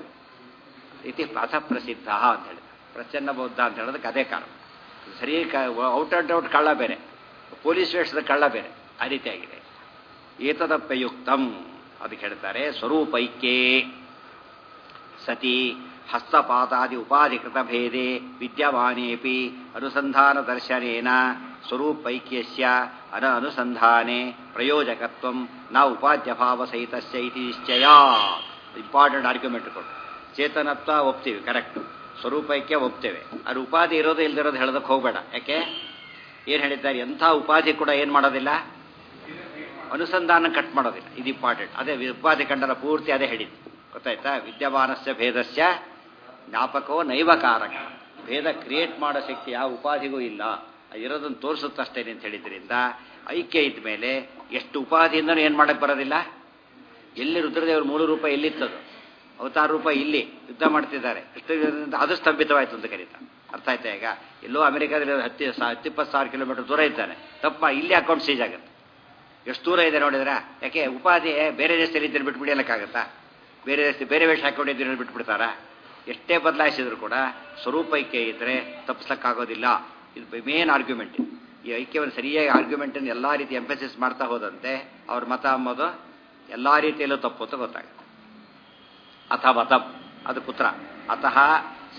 ಇತಿ ಅಥ ಪ್ರಸಿದ್ಧ ಅಂತ ಹೇಳಿದ ಪ್ರಚ್ಛನ್ನ ಬೌದ್ಧ ಅಂತ ಹೇಳೋದಕ್ಕೆ ಅದೇ ಕಾರಣ ಸರಿ ಔಟ್ ಅಂಡ್ ಔಟ್ ಕಳ್ಳ ಬೇರೆ ಪೊಲೀಸ್ ವೇಷದ ಕಳ್ಳ ಬೇರೆ ಆ ರೀತಿಯಾಗಿದೆ ಏತದಪ್ಯಯುಕ್ತಂ ಅದಕ್ಕೆ ಹೇಳ್ತಾರೆ ಸ್ವರೂಪೈಕ್ಯೇ ಸತಿ ಹಸ್ತಪಾತಾದಿ ಉಪಾಧಿಕೃತ ಭೇದೆ ವಿದ್ಯಮಾನೇಪಿ ಅನುಸಂಧಾನ ದರ್ಶನೇನ ಸ್ವರೂಪೈಕ್ಯಸ್ಯ ಅನ ಅನುಸಂಧಾನೆ ಪ್ರಯೋಜಕತ್ವಂ ನ ಉಪಾದ್ಯಭಾವ ಸಹಿತಸ್ಯ ಇತಿ ನಿಶ್ಚಯ ಇಂಪಾರ್ಟೆಂಟ್ ಆರ್ಗ್ಯುಮೆಂಟ್ ಕೊಟ್ಟು ಚೇತನತ್ವ ಒಪ್ತೀವಿ ಕರೆಕ್ಟ್ ಸ್ವರೂಪೈಕ್ಯ ಒಪ್ತೇವೆ ಅದು ಉಪಾಧಿ ಇರೋದು ಇಲ್ದಿರೋದು ಹೇಳೋದಕ್ಕೆ ಹೋಗಬೇಡ ಯಾಕೆ ಏನು ಹೇಳಿದ್ದಾರೆ ಎಂಥ ಉಪಾಧಿ ಕೂಡ ಏನು ಮಾಡೋದಿಲ್ಲ ಅನುಸಂಧಾನ ಕಟ್ ಮಾಡೋದಿಲ್ಲ ಇದು ಇಂಪಾರ್ಟೆಂಟ್ ಅದೇ ಉಪಾಧಿ ಕಂಡರ ಪೂರ್ತಿ ಅದೇ ಹೇಳಿದ್ದು ಗೊತ್ತಾಯ್ತಾ ವಿದ್ಯಮಾನಸ್ಯ ಭೇದಸ್ಯ ಜ್ಞಾಪಕವೋ ನೈವಕಾರಕ ಭೇದ ಕ್ರಿಯೇಟ್ ಮಾಡೋ ಶಕ್ತಿ ಯಾವ ಉಪಾಧಿಗೂ ಇಲ್ಲ ಇರೋದನ್ನು ತೋರಿಸುತ್ತಷ್ಟೇನೆ ಅಂತ ಹೇಳಿದ್ರಿಂದ ಐಕ್ಯ ಇದ್ದ ಮೇಲೆ ಎಷ್ಟು ಉಪಾಧಿಯಿಂದನೂ ಏನು ಮಾಡಕ್ಕೆ ಬರೋದಿಲ್ಲ ಎಲ್ಲಿ ರುದ್ರದೇವರು ಮೂರು ರೂಪಾಯಿ ಎಲ್ಲಿತ್ತದು ಅವತಾರ ರೂಪಾಯಿ ಇಲ್ಲಿ ಯುದ್ಧ ಮಾಡ್ತಿದ್ದಾರೆ ಅದು ಸ್ತಂಭಿತವಾಯಿತು ಅಂತ ಕರೀತಾರೆ ಅರ್ಥ ಆಯ್ತಾ ಈಗ ಎಲ್ಲೋ ಅಮೆರಿಕಾದಲ್ಲಿ ಹತ್ತಿ ಹತ್ತಿಪ್ಪತ್ತು ಸಾವಿರ ಕಿಲೋಮೀಟರ್ ದೂರ ಇದ್ದಾನೆ ತಪ್ಪ ಇಲ್ಲಿ ಅಕೌಂಟ್ ಸೀಜ್ ಆಗುತ್ತೆ ಎಷ್ಟು ದೂರ ಇದೆ ನೋಡಿದ್ರೆ ಯಾಕೆ ಉಪಾಧಿ ಬೇರೆ ದೇಶದಲ್ಲಿ ಇದ್ದರೆ ಬಿಟ್ಬಿಡಿ ಅನ್ನಕ್ಕಾಗತ್ತಾ ಬೇರೆ ದೇಶ ಬೇರೆ ವೇಷ ಹಾಕೊಂಡಿದ್ದೀರಿ ಬಿಟ್ಬಿಡ್ತಾರಾ ಎಷ್ಟೇ ಬದಲಾಯಿಸಿದ್ರು ಕೂಡ ಸ್ವರೂಪ ಐಕ್ಯ ಇದ್ದರೆ ತಪ್ಪಿಸಕ್ಕಾಗೋದಿಲ್ಲ ಇದು ಮೇನ್ ಆರ್ಗ್ಯುಮೆಂಟ್ ಈ ಐಕ್ಯವನ್ನು ಸರಿಯಾಗಿ ಆರ್ಗ್ಯುಮೆಂಟನ್ನು ಎಲ್ಲ ರೀತಿ ಎಂಫಸಿಸ್ ಮಾಡ್ತಾ ಹೋದಂತೆ ಅವ್ರ ಮತ ಅಂಬೋದು ಎಲ್ಲ ರೀತಿಯಲ್ಲೂ ತಪ್ಪು ಅಂತ ಗೊತ್ತಾಗುತ್ತೆ ಅಥವತಂ ಅದು ಪುತ್ರ ಅತಃ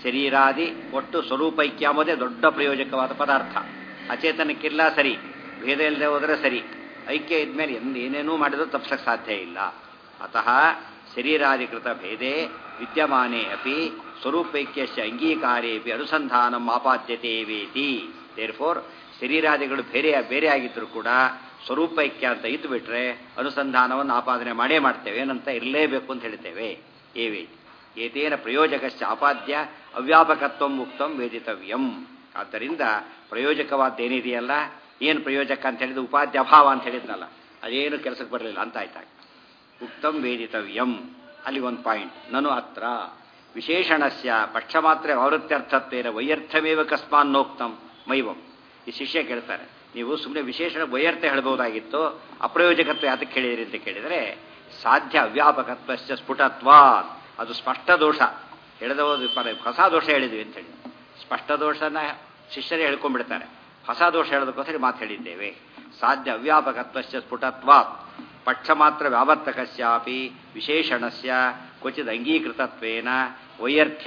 ಶರೀರಾದಿ ಒಟ್ಟು ಸ್ವರೂಪೈಕ್ಯ ಎಂಬುದೇ ದೊಡ್ಡ ಪ್ರಯೋಜಕವಾದ ಪದಾರ್ಥ ಅಚೇತನಕ್ಕಿಲ್ಲ ಸರಿ ಭೇದ ಇಲ್ಲದೆ ಹೋದರೆ ಸರಿ ಐಕ್ಯ ಇದ್ಮೇಲೆ ಎಂದ ಏನೇನೂ ಮಾಡಿದರೂ ತಪ್ಪಿಸಕ್ಕೆ ಸಾಧ್ಯ ಇಲ್ಲ ಅತಃ ಶರೀರಾಧಿಕೃತ ಭೇದೆ ವಿದ್ಯಮಾನೆ ಅಪಿ ಸ್ವರೂಪೈಕ್ಯಸ್ಯ ಅಂಗೀಕಾರೇಪಿ ಅನುಸಂಧಾನಂ ಆಪಾದ್ಯತೆ ವೇತಿ ದೇರ್ ಫೋರ್ ಶರೀರಾದಿಗಳು ಬೇರೆ ಬೇರೆ ಆಗಿದ್ದರೂ ಕೂಡ ಸ್ವರೂಪೈಕ್ಯ ಅಂತ ಇದ್ದು ಬಿಟ್ರೆ ಅನುಸಂಧಾನವನ್ನು ಆಪಾದನೆ ಮಾಡೇ ಮಾಡ್ತೇವೆ ಏನಂತ ಇರಲೇಬೇಕು ಅಂತ ಹೇಳ್ತೇವೆ ಏವೇ ಏತೇನ ಪ್ರಯೋಜಕಶ್ಚ ಆಪಾದ್ಯ ಅವ್ಯಾಪಕತ್ವ ಮುಕ್ತಂ ವೇದಿತವ್ಯಂ ಆದ್ದರಿಂದ ಪ್ರಯೋಜಕವಾದ್ದೇನಿದೆಯಲ್ಲ ಏನು ಪ್ರಯೋಜಕ ಅಂತ ಹೇಳಿದ ಉಪಾಧ್ಯ ಅಭಾವ ಅಂತ ಹೇಳಿದ್ನಲ್ಲ ಅದೇನು ಕೆಲಸಕ್ಕೆ ಬರಲಿಲ್ಲ ಅಂತ ಆಯ್ತಾಗ ಉಕ್ತಂ ವೇದಿತವ್ಯಂ ಅಲ್ಲಿ ಒಂದು ಪಾಯಿಂಟ್ ನನು ಅತ್ರ ವಿಶೇಷಣಸ್ಯ ಪಕ್ಷಮಾತ್ರ ಅವೃತ್ಯರ್ಥತ್ವೇನ ವೈಯರ್ಥಮೇವ ಕಸ್ಮಾನ್ನೋಕ್ತಂ ಮೈವಂ ಈ ಶಿಷ್ಯ ಕೇಳ್ತಾರೆ ನೀವು ಸುಮ್ಮನೆ ವಿಶೇಷಣ ವೈಯರ್ಥ ಹೇಳ್ಬೋದಾಗಿತ್ತು ಅಪ್ರಯೋಜಕತ್ವ ಯಾತಕ್ಕೆ ಹೇಳಿದ್ರಿ ಅಂತ ಕೇಳಿದರೆ ಸಾಧ್ಯ ಅವ್ಯಾಪಕತ್ವಶ್ಚ ಸ್ಫುಟತ್ವ ಅದು ಸ್ಪಷ್ಟ ದೋಷ ಹೇಳಿದ ಹೊಸ ದೋಷ ಹೇಳಿದ್ವಿ ಅಂತ ಹೇಳಿ ಸ್ಪಷ್ಟ ದೋಷನ ಶಿಷ್ಯರೇ ಹೇಳ್ಕೊಂಡ್ಬಿಡ್ತಾರೆ ಹೊಸ ದೋಷ ಹೇಳೋದಕ್ಕೋಸ್ಕರ ಮಾತು ಹೇಳಿದ್ದೇವೆ ಸಾಧ್ಯ ಅವ್ಯಾಪಕತ್ವಶ್ಚ ಸ್ಫುಟತ್ವ ಪಕ್ಷ ಮಾತ್ರ ವ್ಯಾವರ್ತಕಸ್ಯಾಪಿ ವಿಶೇಷಣಸ್ಯ ಕ್ವಚಿತ್ ಅಂಗೀಕೃತತ್ವೇನ ವೈಯರ್ಥ್ಯ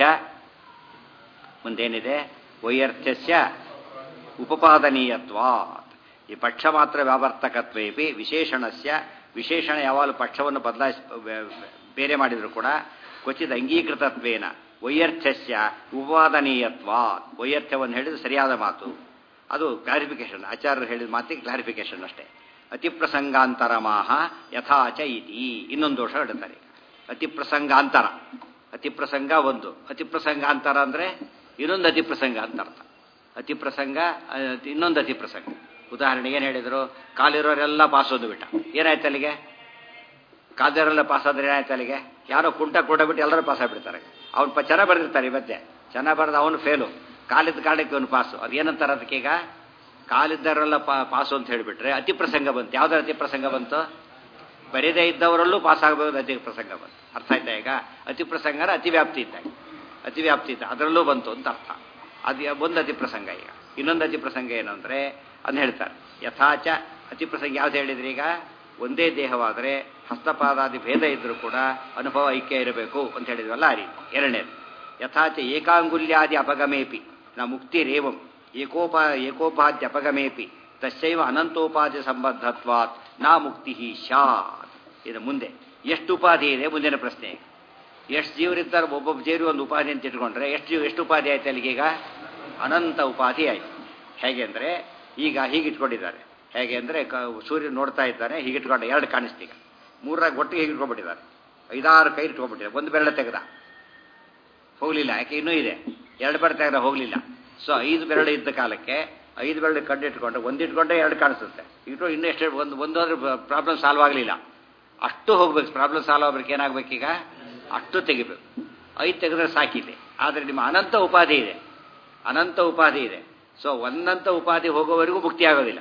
ಮುಂದೇನಿದೆ ವೈಯರ್ಥ್ಯಸ್ಯ ಉಪಪಾದನೀಯತ್ವ ಈ ಪಕ್ಷ ಮಾತ್ರ ವ್ಯಾವರ್ತಕತ್ವೇಪಿ ವಿಶೇಷಣಸ್ಯ ವಿಶೇಷಣ ಯಾವಾಗಲೂ ಪಕ್ಷವನ್ನು ಬದಲಾಯಿಸ ಬೇರೆ ಮಾಡಿದರೂ ಕೂಡ ಕ್ವಚಿತ್ ಅಂಗೀಕೃತತ್ವೇನ ವೈಯರ್ಥ್ಯಸ್ಯ ಉಪಪಾದನೀಯತ್ವ ವೈಯರ್ಥ್ಯವನ್ನು ಹೇಳಿದ್ರೆ ಸರಿಯಾದ ಮಾತು ಅದು ಕ್ಲಾರಿಫಿಕೇಶನ್ ಆಚಾರ್ಯರು ಹೇಳಿದ ಮಾತಿಗೆ ಕ್ಲಾರಿಫಿಕೇಶನ್ ಅಷ್ಟೇ ಅತಿಪ್ರಸಂಗಾಂತರಮಾಹ ಯಥಾಚ ಇತಿ ಇನ್ನೊಂದು ದೋಷ ಹೇಳ್ತಾರೆ ಅತಿಪ್ರಸಂಗಾಂತರ ಅತಿಪ್ರಸಂಗ ಒಂದು ಅತಿಪ್ರಸಂಗಾಂತರ ಅಂದರೆ ಇನ್ನೊಂದು ಅತಿಪ್ರಸಂಗ ಅಂತ ಅರ್ಥ ಅತಿಪ್ರಸಂಗ ಇನ್ನೊಂದು ಅತಿಪ್ರಸಂಗ ಉದಾಹರಣೆಗೆ ಏನು ಹೇಳಿದರು ಕಾಲಿರೋರೆಲ್ಲ ಪಾಸ್ ಓದು ಬಿಟ್ಟ ಏನಾಯ್ತು ಅಲ್ಲಿಗೆ ಕಾಲಿರೋರೆಲ್ಲ ಪಾಸ್ ಆದ್ರೆ ಏನಾಯ್ತು ಅಲ್ಲಿಗೆ ಯಾರೋ ಕುಂಟ ಕೂಡ ಬಿಟ್ಟು ಎಲ್ಲರೂ ಪಾಸ್ ಆಗಿಬಿಡ್ತಾರೆ ಅವ್ನು ಪ ಚೆನ್ನಾಗಿ ಬರೆದಿರ್ತಾರೆ ಈ ಮಧ್ಯೆ ಚೆನ್ನಾಗಿ ಬರೆದು ಅವನು ಫೇಲು ಕಾಲಿದ್ದ ಕಾಲಕ್ಕೆ ಅವನು ಪಾಸು ಅದೇನಂತಾರೆ ಅದಕ್ಕೀಗ ಕಾಲಿದ್ದವರೆಲ್ಲ ಪಾ ಪಾಸು ಅಂತ ಹೇಳಿಬಿಟ್ರೆ ಅತಿ ಪ್ರಸಂಗ ಬಂತು ಯಾವ್ದಾರ ಅತಿ ಪ್ರಸಂಗ ಬಂತು ಬರೀದೇ ಇದ್ದವರಲ್ಲೂ ಪಾಸ್ ಆಗಬಹುದು ಅತಿ ಪ್ರಸಂಗ ಬಂತು ಅರ್ಥ ಆಯ್ತಾ ಈಗ ಅತಿ ಪ್ರಸಂಗನ ಅತಿ ವ್ಯಾಪ್ತಿ ಇದ್ದಾಗ ಅತಿ ವ್ಯಾಪ್ತಿ ಇದ್ದ ಅದರಲ್ಲೂ ಬಂತು ಅಂತ ಅರ್ಥ ಅದು ಒಂದು ಅತಿ ಪ್ರಸಂಗ ಈಗ ಇನ್ನೊಂದು ಅತಿ ಪ್ರಸಂಗ ಏನು ಅಂದರೆ ಅದನ್ನ ಹೇಳ್ತಾರೆ ಯಥಾಚ ಅತಿ ಪ್ರಸಂಗ ಯಾವ್ದು ಹೇಳಿದ್ರಿ ಈಗ ಒಂದೇ ದೇಹವಾದರೆ ಹಸ್ತಪಾದಾದಿ ಭೇದ ಇದ್ದರೂ ಕೂಡ ಅನುಭವ ಐಕ್ಯ ಇರಬೇಕು ಅಂತ ಹೇಳಿದ್ವಲ್ಲ ಆ ರೀತಿ ಎರಡನೇದು ಯಥಾಚ ಏಕಾಂಗುಲ್ಯಾದಿ ಅಪಗಮೇಪಿ ನ ಮುಕ್ತಿರೇವಂ ಏಕೋಪ ಏಕೋಪಾದ್ಯಪಗಮೇಪಿ ತಸ್ಯೈವ ಅನಂತೋಪಾಧಿ ಸಂಬದ್ಧತ್ವಾತ್ ನಾ ಮುಕ್ತಿ ಶಾತ್ ಇದು ಮುಂದೆ ಎಷ್ಟು ಉಪಾಧಿ ಇದೆ ಮುಂದಿನ ಪ್ರಶ್ನೆ ಎಷ್ಟು ಜೀವರಿದ್ದಾರೆ ಒಬ್ಬೊಬ್ಬ ಜೀವಿ ಒಂದು ಉಪಾಧಿ ಅಂತ ಇಟ್ಕೊಂಡ್ರೆ ಎಷ್ಟು ಜೀವ ಎಷ್ಟು ಉಪಾಧಿ ಆಯ್ತು ಅಲ್ಲಿಗೀಗ ಅನಂತ ಉಪಾಧಿ ಆಯ್ತು ಹೇಗೆ ಅಂದರೆ ಈಗ ಹೀಗೆ ಇಟ್ಕೊಂಡಿದ್ದಾರೆ ಹೇಗೆ ಅಂದರೆ ಕ ಸೂರ್ಯ ನೋಡ್ತಾ ಇದ್ದಾನೆ ಹೀಗೆ ಇಟ್ಕೊಂಡು ಎರಡು ಕಾಣಿಸ್ತೀಗ ಮೂರಾಗ ಒಟ್ಟಿಗೆ ಹೀಗೆ ಇಟ್ಕೊಂಡ್ಬಿಟ್ಟಿದ್ದಾರೆ ಐದಾರು ಕೈ ಇಟ್ಕೊಂಡ್ಬಿಟ್ಟಿದ್ದಾರೆ ಒಂದು ಬೆರಳ ತೆಗೆದ ಹೋಗಲಿಲ್ಲ ಯಾಕೆ ಇನ್ನೂ ಇದೆ ಎರಡು ಬೆರಳು ತೆಗೆದ ಹೋಗಲಿಲ್ಲ ಸೊ ಐದು ಬೆರಳು ಇದ್ದ ಕಾಲಕ್ಕೆ ಐದು ಬೆರಳು ಕಂಡು ಇಟ್ಕೊಂಡ್ರೆ ಒಂದು ಇಟ್ಕೊಂಡ್ರೆ ಎರಡು ಕಾಣಿಸುತ್ತೆ ಇಟ್ಟು ಇನ್ನೂ ಎಷ್ಟು ಒಂದು ಒಂದು ಅಂದ್ರೆ ಪ್ರಾಬ್ಲಮ್ ಸಾಲ್ವ್ ಆಗಲಿಲ್ಲ ಅಷ್ಟು ಹೋಗ್ಬೇಕು ಪ್ರಾಬ್ಲಮ್ ಸಾಲ್ವ್ ಆಗ್ಬೇಕು ಏನಾಗಬೇಕೀಗ ಅಷ್ಟು ತೆಗಿಬೇಕು ಐದು ತೆಗೆದ್ರೆ ಸಾಕಿದೆ ಆದರೆ ನಿಮ್ಮ ಅನಂತ ಉಪಾಧಿ ಇದೆ ಅನಂತ ಉಪಾಧಿ ಇದೆ ಸೊ ಒಂದಂತ ಉಪಾಧಿ ಹೋಗೋವರೆಗೂ ಮುಕ್ತಿ ಆಗೋದಿಲ್ಲ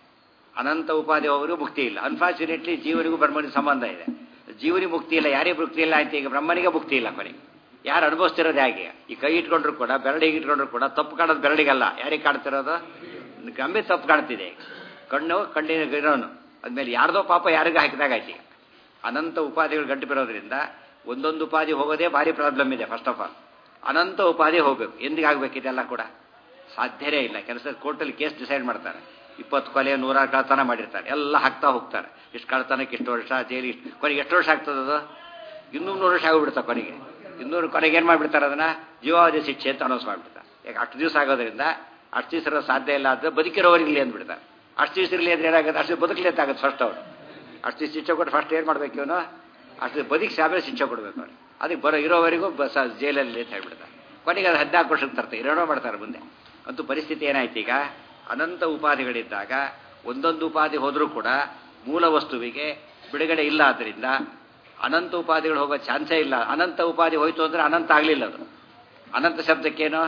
ಅನಂತ ಉಪಾಧಿ ಹೋಗೋವರೆಗೂ ಮುಕ್ತಿ ಇಲ್ಲ ಅನ್ಫಾರ್ಚುನೇಟ್ಲಿ ಜೀವನಿಗೂ ಬ್ರಹ್ಮನಿಗೆ ಸಂಬಂಧ ಇದೆ ಜೀವನಿಗೆ ಮುಕ್ತಿ ಇಲ್ಲ ಯಾರಿಗೆ ಮುಕ್ತಿ ಇಲ್ಲ ಆಯ್ತು ಈಗ ಬ್ರಹ್ಮನಿಗೆ ಮುಕ್ತಿ ಇಲ್ಲ ಕೊನೆಗೆ ಯಾರು ಅನುಭವಿಸ್ತಿರೋದು ಹೇಗೆ ಈ ಕೈ ಇಟ್ಕೊಂಡ್ರು ಕೂಡ ಬೆರಳಿಗೆ ಇಟ್ಕೊಂಡ್ರು ಕೂಡ ತಪ್ಪು ಕಾಣೋದು ಬೆರಳಿಗಲ್ಲ ಯಾರಿಗೆ ಕಾಣ್ತಿರೋದು ಗಂಭೀರ ತಪ್ಪು ಕಾಣ್ತಿದೆ ಕಣ್ಣು ಕಣ್ಣಿನ ಇರೋನು ಅದ್ಮೇಲೆ ಯಾರ್ದೋ ಪಾಪ ಯಾರಿಗೂ ಹಾಕಿದಾಗ ಆಯ್ತು ಈಗ ಅನಂತ ಉಪಾಧಿಗಳು ಗಂಟು ಬಿರೋದ್ರಿಂದ ಒಂದೊಂದು ಉಪಾಧಿ ಹೋಗೋದೇ ಭಾರಿ ಪ್ರಾಬ್ಲಮ್ ಇದೆ ಫಸ್ಟ್ ಆಫ್ ಆಲ್ ಅನಂತ ಉಪಾಧಿ ಹೋಗ್ಬೇಕು ಎಂದಿಗೆ ಆಗ್ಬೇಕು ಇದೆಲ್ಲ ಕೂಡ ಸಾಧ್ಯನೇ ಇಲ್ಲ ಕೆಲಸ ಕೋರ್ಟಲ್ಲಿ ಕೇಸ್ ಡಿಸೈಡ್ ಮಾಡ್ತಾರೆ ಇಪ್ಪತ್ತು ಕೊಲೆ ನೂರಾರು ಕಳ್ತನ ಮಾಡಿರ್ತಾರೆ ಎಲ್ಲ ಹಾಕ್ತಾ ಹೋಗ್ತಾರೆ ಇಷ್ಟು ಕಳ್ತನಕ್ಕೆ ಇಷ್ಟು ವರ್ಷ ಜೈಲು ಇಷ್ಟು ಕೊನೆಗೆ ಎಷ್ಟು ವರ್ಷ ಆಗ್ತದೆ ಅದು ಇನ್ನೂ ನೂರು ವರ್ಷ ಆಗಿಬಿಡುತ್ತೆ ಕೊನೆಗೆ ಇನ್ನೂರು ಕೊನೆಗೆ ಏನು ಮಾಡಿಬಿಡ್ತಾರೆ ಅದನ್ನ ಜೀವಾವಧಿ ಶಿಕ್ಷೆ ಅಂತ ಅನೌನ್ಸ್ ಮಾಡಿಬಿಡ್ತಾರೆ ಈಗ ಅಷ್ಟು ದಿವಸ ಆಗೋದ್ರಿಂದ ಅಷ್ಟು ದಿವಸ ಇರೋ ಸಾಧ್ಯ ಇಲ್ಲ ಆದರೆ ಬದುಕಿರೋವರಿಗಲಿ ಅಂದ್ಬಿಡ್ತಾರೆ ಅಷ್ಟು ದಿವಸ ಇರಲಿ ಅಂದ್ರೆ ಏನಾಗುತ್ತೆ ಅಷ್ಟು ಬದುಕಲಿ ಅಂತ ಆಗುತ್ತೆ ಫಸ್ಟ್ ಅವರು ಅಷ್ಟು ದಿವಸ ಶಿಕ್ಷೆ ಕೊಟ್ಟು ಫಸ್ಟ್ ಏನು ಮಾಡ್ಬೇಕು ಇವನು ಅಷ್ಟು ಬದುಕಿ ಆಮೇಲೆ ಶಿಕ್ಷೆ ಕೊಡಬೇಕು ಅವ್ರು ಅದಕ್ಕೆ ಬರೋ ಇರೋವರೆಗೂ ಬಸ್ ಜೈಲಲ್ಲಿ ಅಂತ ಹೇಳ್ಬಿಡ್ತಾರೆ ಕೊನೆಗೆ ಅದು ಹದಿನಾಲ್ಕು ವರ್ಷಕ್ಕೆ ತರ್ತಾರೆ ಇರೋಣೋ ಮಾಡ್ತಾರೆ ಮುಂದೆ ಅಂತೂ ಪರಿಸ್ಥಿತಿ ಏನಾಯ್ತು ಈಗ ಅನಂತ ಉಪಾಧಿಗಳಿದ್ದಾಗ ಒಂದೊಂದು ಉಪಾಧಿ ಹೋದರೂ ಕೂಡ ಮೂಲ ವಸ್ತುವಿಗೆ ಬಿಡುಗಡೆ ಇಲ್ಲ ಆದ್ದರಿಂದ ಅನಂತ ಉಪಾಧಿಗಳು ಹೋಗೋ ಚಾನ್ಸೇ ಇಲ್ಲ ಅನಂತ ಉಪಾಧಿ ಹೋಯ್ತು ಅಂದರೆ ಅನಂತ ಆಗಲಿಲ್ಲ ಅದು ಅನಂತ ಶಬ್ದಕ್ಕೇನು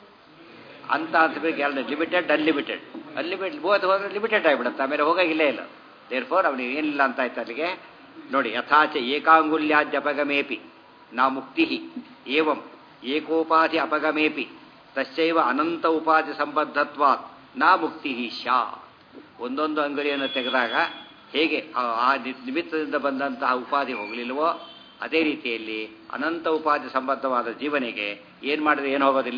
ಅಂತ ಅಂತ ಬೇಕು ಎರಡು ಲಿಮಿಟೆಡ್ ಅನ್ಲಿಮಿಟೆಡ್ ಅನ್ಲಿಮಿಟೆಡ್ ಮೂವತ್ತು ಹೋದ್ರೆ ಲಿಮಿಟೆಡ್ ಆಗಿಬಿಡುತ್ತೆ ಆಮೇಲೆ ಹೋಗಾಗಿಲ್ಲೇ ಇಲ್ಲ ದೇರ್ ಫೋರ್ ಅವನಿಗೆ ಏನಿಲ್ಲ ಅಂತ ಆಯ್ತು ಅಲ್ಲಿಗೆ ನೋಡಿ ಯಥಾಚ ಏಕಾಂಗುಲ್ಯಾದ್ಯಪಗಮೇಪಿ ನಾ ಮುಕ್ತಿ ಏವಂ ಏಕೋಪಾಧಿ ಅಪಗಮೇಪಿ ತಸ್ಯೈವ ಅನಂತ ಉಪಾಧಿ ಸಂಬದ್ಧತ್ವಾತ್ ನಾ ಮುಕ್ತಿ ಶಾ ಒಂದೊಂದು ಅಂಗಡಿಯನ್ನು ತೆಗೆದಾಗ ಹೇಗೆ ಆ ನಿಮಿತ್ತದಿಂದ ಬಂದಂತಹ ಉಪಾಧಿ ಹೋಗಲಿಲ್ವೋ ಅದೇ ರೀತಿಯಲ್ಲಿ ಅನಂತ ಉಪಾಧಿ ಸಂಬದ್ಧವಾದ ಜೀವನಿಗೆ ಏನು ಮಾಡಿದ್ರೆ ಏನು ಹೋಗೋದಿಲ್ಲ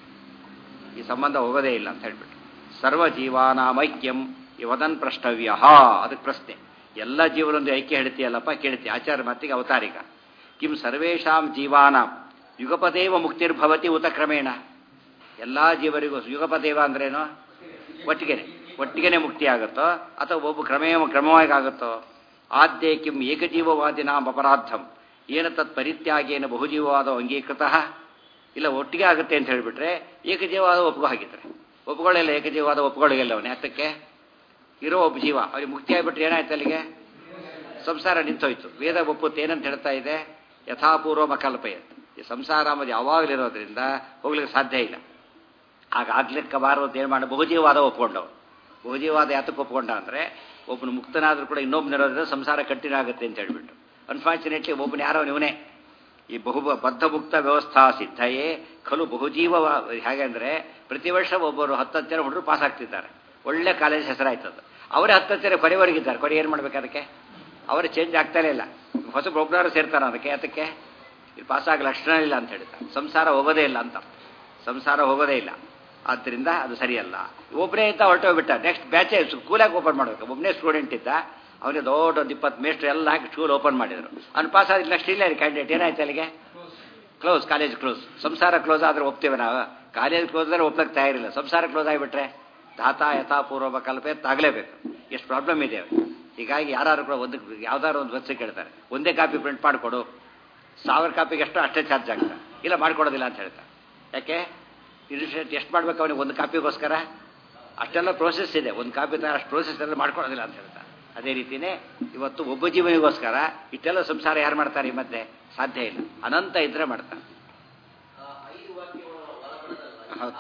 ಈ ಸಂಬಂಧ ಹೋಗೋದೇ ಇಲ್ಲ ಅಂತ ಹೇಳ್ಬಿಟ್ಟು ಸರ್ವ ಜೀವಾನಾಮೈಕ್ಯಂ ಇವದನ್ ಪ್ರಷ್ಟವ್ಯ ಅದಕ್ಕೆ ಪ್ರಶ್ನೆ ಎಲ್ಲ ಜೀವನೊಂದು ಐಕ್ಯ ಹೇಳ್ತೀಯಲ್ಲಪ್ಪ ಕೇಳ್ತಿ ಆಚಾರ್ಯ ಮತ್ತಿಗೆ ಅವತಾರಿಕ ಕಿಂ ಸರ್ವೇಷಾಂ ಜೀವಾನಾಂ ಯುಗಪದೇವ ಮುಕ್ತಿರ್ಭವತಿ ಉತ ಕ್ರಮೇಣ ಎಲ್ಲ ಜೀವರಿಗೂ ಯುಗಪದೇವ ಅಂದ್ರೇನು ಒಟ್ಟಿಗೆನೆ ಒಟ್ಟಿಗೆನೆ ಮುಕ್ತಿ ಆಗುತ್ತೋ ಅಥವಾ ಒಬ್ಬ ಕ್ರಮೇ ಕ್ರಮವಾಗಿ ಆಗುತ್ತೋ ಆದ್ಯೆ ಕಿಂ ಏಕಜೀವವಾದಿನಾಂ ಅಪರಾಧಂ ಏನ ತತ್ ಪರಿತ್ಯಾಗೇನ ಬಹುಜೀವವಾದ ಅಂಗೀಕೃತ ಇಲ್ಲ ಒಟ್ಟಿಗೆ ಆಗುತ್ತೆ ಅಂತ ಹೇಳಿಬಿಟ್ರೆ ಏಕಜೀವವಾದ ಒಪ್ಕೊ ಹಾಕಿದ್ರೆ ಒಪ್ಕೊಳ್ಳಿಲ್ಲ ಏಕಜೀವವಾದ ಒಪ್ಕೊಳ್ಳಿಲ್ಲ ಅವನು ಯಾತಕ್ಕೆ ಇರೋ ಒಬ್ಬ ಜೀವ ಅವ್ರಿಗೆ ಮುಕ್ತಿ ಆಗಿಬಿಟ್ರೆ ಏನಾಯ್ತು ಅಲ್ಲಿಗೆ ಸಂಸಾರ ನಿಂತೋಯ್ತು ವೇದ ಒಪ್ಪುತ್ತೆ ಏನಂತ ಹೇಳ್ತಾ ಇದೆ ಯಥಾಪೂರ್ವ ಮಕಲ್ಪಯತ್ ಈ ಸಂಸಾರ ಅನ್ನೋದು ಯಾವಾಗಲಿರೋದ್ರಿಂದ ಹೋಗ್ಲಿಕ್ಕೆ ಸಾಧ್ಯ ಇಲ್ಲ ಆಗ ಆಗ್ಲಿಕ್ಕೆ ಬಾರದು ಏನು ಮಾಡಿ ಬಹುಜೀವವಾದ ಒಪ್ಕೊಂಡವು ಬಹುಜೀವವಾದ ಯಾತಕ್ಕೆ ಒಪ್ಕೊಂಡ ಅಂದರೆ ಒಬ್ಬನು ಮುಕ್ತನಾದರೂ ಕೂಡ ಇನ್ನೊಬ್ಬನಿರೋದ್ರಿಂದ ಸಂಸಾರ ಕಠಿಣ ಆಗುತ್ತೆ ಅಂತ ಹೇಳ್ಬಿಟ್ಟು ಅನ್ಫಾರ್ಚುನೇಟ್ಲಿ ಒಬ್ಬನು ಯಾರೋ ಇವನೇ ಈ ಬಹು ಬದ್ಧ ಮುಕ್ತ ವ್ಯವಸ್ಥಾ ಸಿದ್ಧಯೇ ಖಲು ಬಹುಜೀವ ಹೇಗೆ ಅಂದರೆ ಪ್ರತಿ ವರ್ಷ ಒಬ್ಬರು ಹತ್ತತ್ತು ಜನ ಹುಡುಗರು ಪಾಸ್ ಆಗ್ತಿದ್ದಾರೆ ಒಳ್ಳೆ ಕಾಲೇಜ್ ಹೆಸರಾಯ್ತದು ಅವರೇ ಹತ್ತತ್ತು ಜನ ಕೊನೆವರೆಗಿದ್ದಾರೆ ಕೊನೆ ಏನು ಮಾಡ್ಬೇಕು ಅದಕ್ಕೆ ಅವರು ಚೇಂಜ್ ಆಗ್ತಾನೇ ಇಲ್ಲ ಹೊಸ ಒಬ್ಬರು ಸೇರ್ತಾರೆ ಅದಕ್ಕೆ ಅದಕ್ಕೆ ಇದು ಪಾಸ್ ಆಗ ಲಕ್ಷಣ ಇಲ್ಲ ಅಂತ ಹೇಳ್ತಾರೆ ಸಂಸಾರ ಹೋಗೋದೇ ಇಲ್ಲ ಅಂತ ಸಂಸಾರ ಹೋಗೋದೇ ಇಲ್ಲ ಆದ್ದರಿಂದ ಅದು ಸರಿಯಲ್ಲ ಒಬ್ಬನೇ ಇದ್ದ ಹೊರಟೋಗ್ಬಿಟ್ಟ ನೆಕ್ಸ್ಟ್ ಬ್ಯಾಚೇ ಸ್ಕೂಲಾಗಿ ಓಪನ್ ಮಾಡಬೇಕು ಒಬ್ಬನೇ ಸ್ಟೂಡೆಂಟ್ ಇದ್ದ ಅವನಿಗೆ ದೊಡ್ಡ ಒಂದು ಇಪ್ಪತ್ತು ಮೇಸ್ಟ್ರು ಎಲ್ಲ ಹಾಕಿ ಸ್ಕೂಲ್ ಓಪನ್ ಮಾಡಿದರು ಅವ್ನು ಪಾಸ್ ಆದ ನೆಕ್ಸ್ಟ್ ಇಲ್ಲ ಕ್ಯಾಂಡಿಡೇಟ್ ಏನಾಯ್ತು ಅಲ್ಲಿಗೆ ಕ್ಲೋಸ್ ಕಾಲೇಜ್ ಕ್ಲೋಸ್ ಸಂಸಾರ ಕ್ಲೋಸ್ ಆದ್ರೆ ಒಪ್ತೇವೆ ನಾವು ಕಾಲೇಜ್ ಕ್ಲೋಸ್ ಆದರೆ ಒಪ್ಲಕ್ಕೆ ತಯಾರಿಲ್ಲ ಸಂಸಾರ ಕ್ಲೋಸ್ ಆಗಿಬಿಟ್ರೆ ಧಾತ ಯಥಾಪೂರ್ವ ಕಲ್ಪೆ ತಾಗಲೇಬೇಕು ಎಷ್ಟು ಪ್ರಾಬ್ಲಮ್ ಇದೆ ಹೀಗಾಗಿ ಯಾರು ಕೂಡ ಒಂದು ಯಾವ್ದಾದ್ರು ಒಂದು ವರ್ಷ ಕೇಳ್ತಾರೆ ಒಂದೇ ಕಾಪಿ ಪ್ರಿಂಟ್ ಮಾಡಿಕೊಡು ಸಾವಿರ ಕಾಪಿಗೆ ಎಷ್ಟು ಅಷ್ಟೇ ಚಾರ್ಜ್ ಆಗ್ತದೆ ಇಲ್ಲ ಮಾಡ್ಕೊಡೋದಿಲ್ಲ ಅಂತ ಹೇಳ್ತಾರೆ ಯಾಕೆ ಇನ್ಸ್ಟಿಟ್ಯೂಟ್ ಎಷ್ಟು ಮಾಡ್ಬೇಕು ಅವನಿಗೆ ಒಂದು ಕಾಪಿಗೋಸ್ಕರ ಅಷ್ಟೆಲ್ಲ ಪ್ರೋಸೆಸ್ ಇದೆ ಒಂದು ಕಾಪಿ ತರ ಅಷ್ಟು ಪ್ರೋಸೆಸ್ ಎಲ್ಲ ಮಾಡ್ಕೊಡೋದಿಲ್ಲ ಅಂತ ಹೇಳ್ತಾರೆ ಅದೇ ರೀತಿಯೇ ಇವತ್ತು ಒಬ್ಬ ಜೀವನಿಗೋಸ್ಕರ ಇಷ್ಟೆಲ್ಲ ಸಂಸಾರ ಯಾರು ಮಾಡ್ತಾರೆ ಈ ಮಧ್ಯೆ ಸಾಧ್ಯ ಇಲ್ಲ ಅನಂತ ಇದ್ರೆ ಮಾಡ್ತಾರೆ ಹೌದು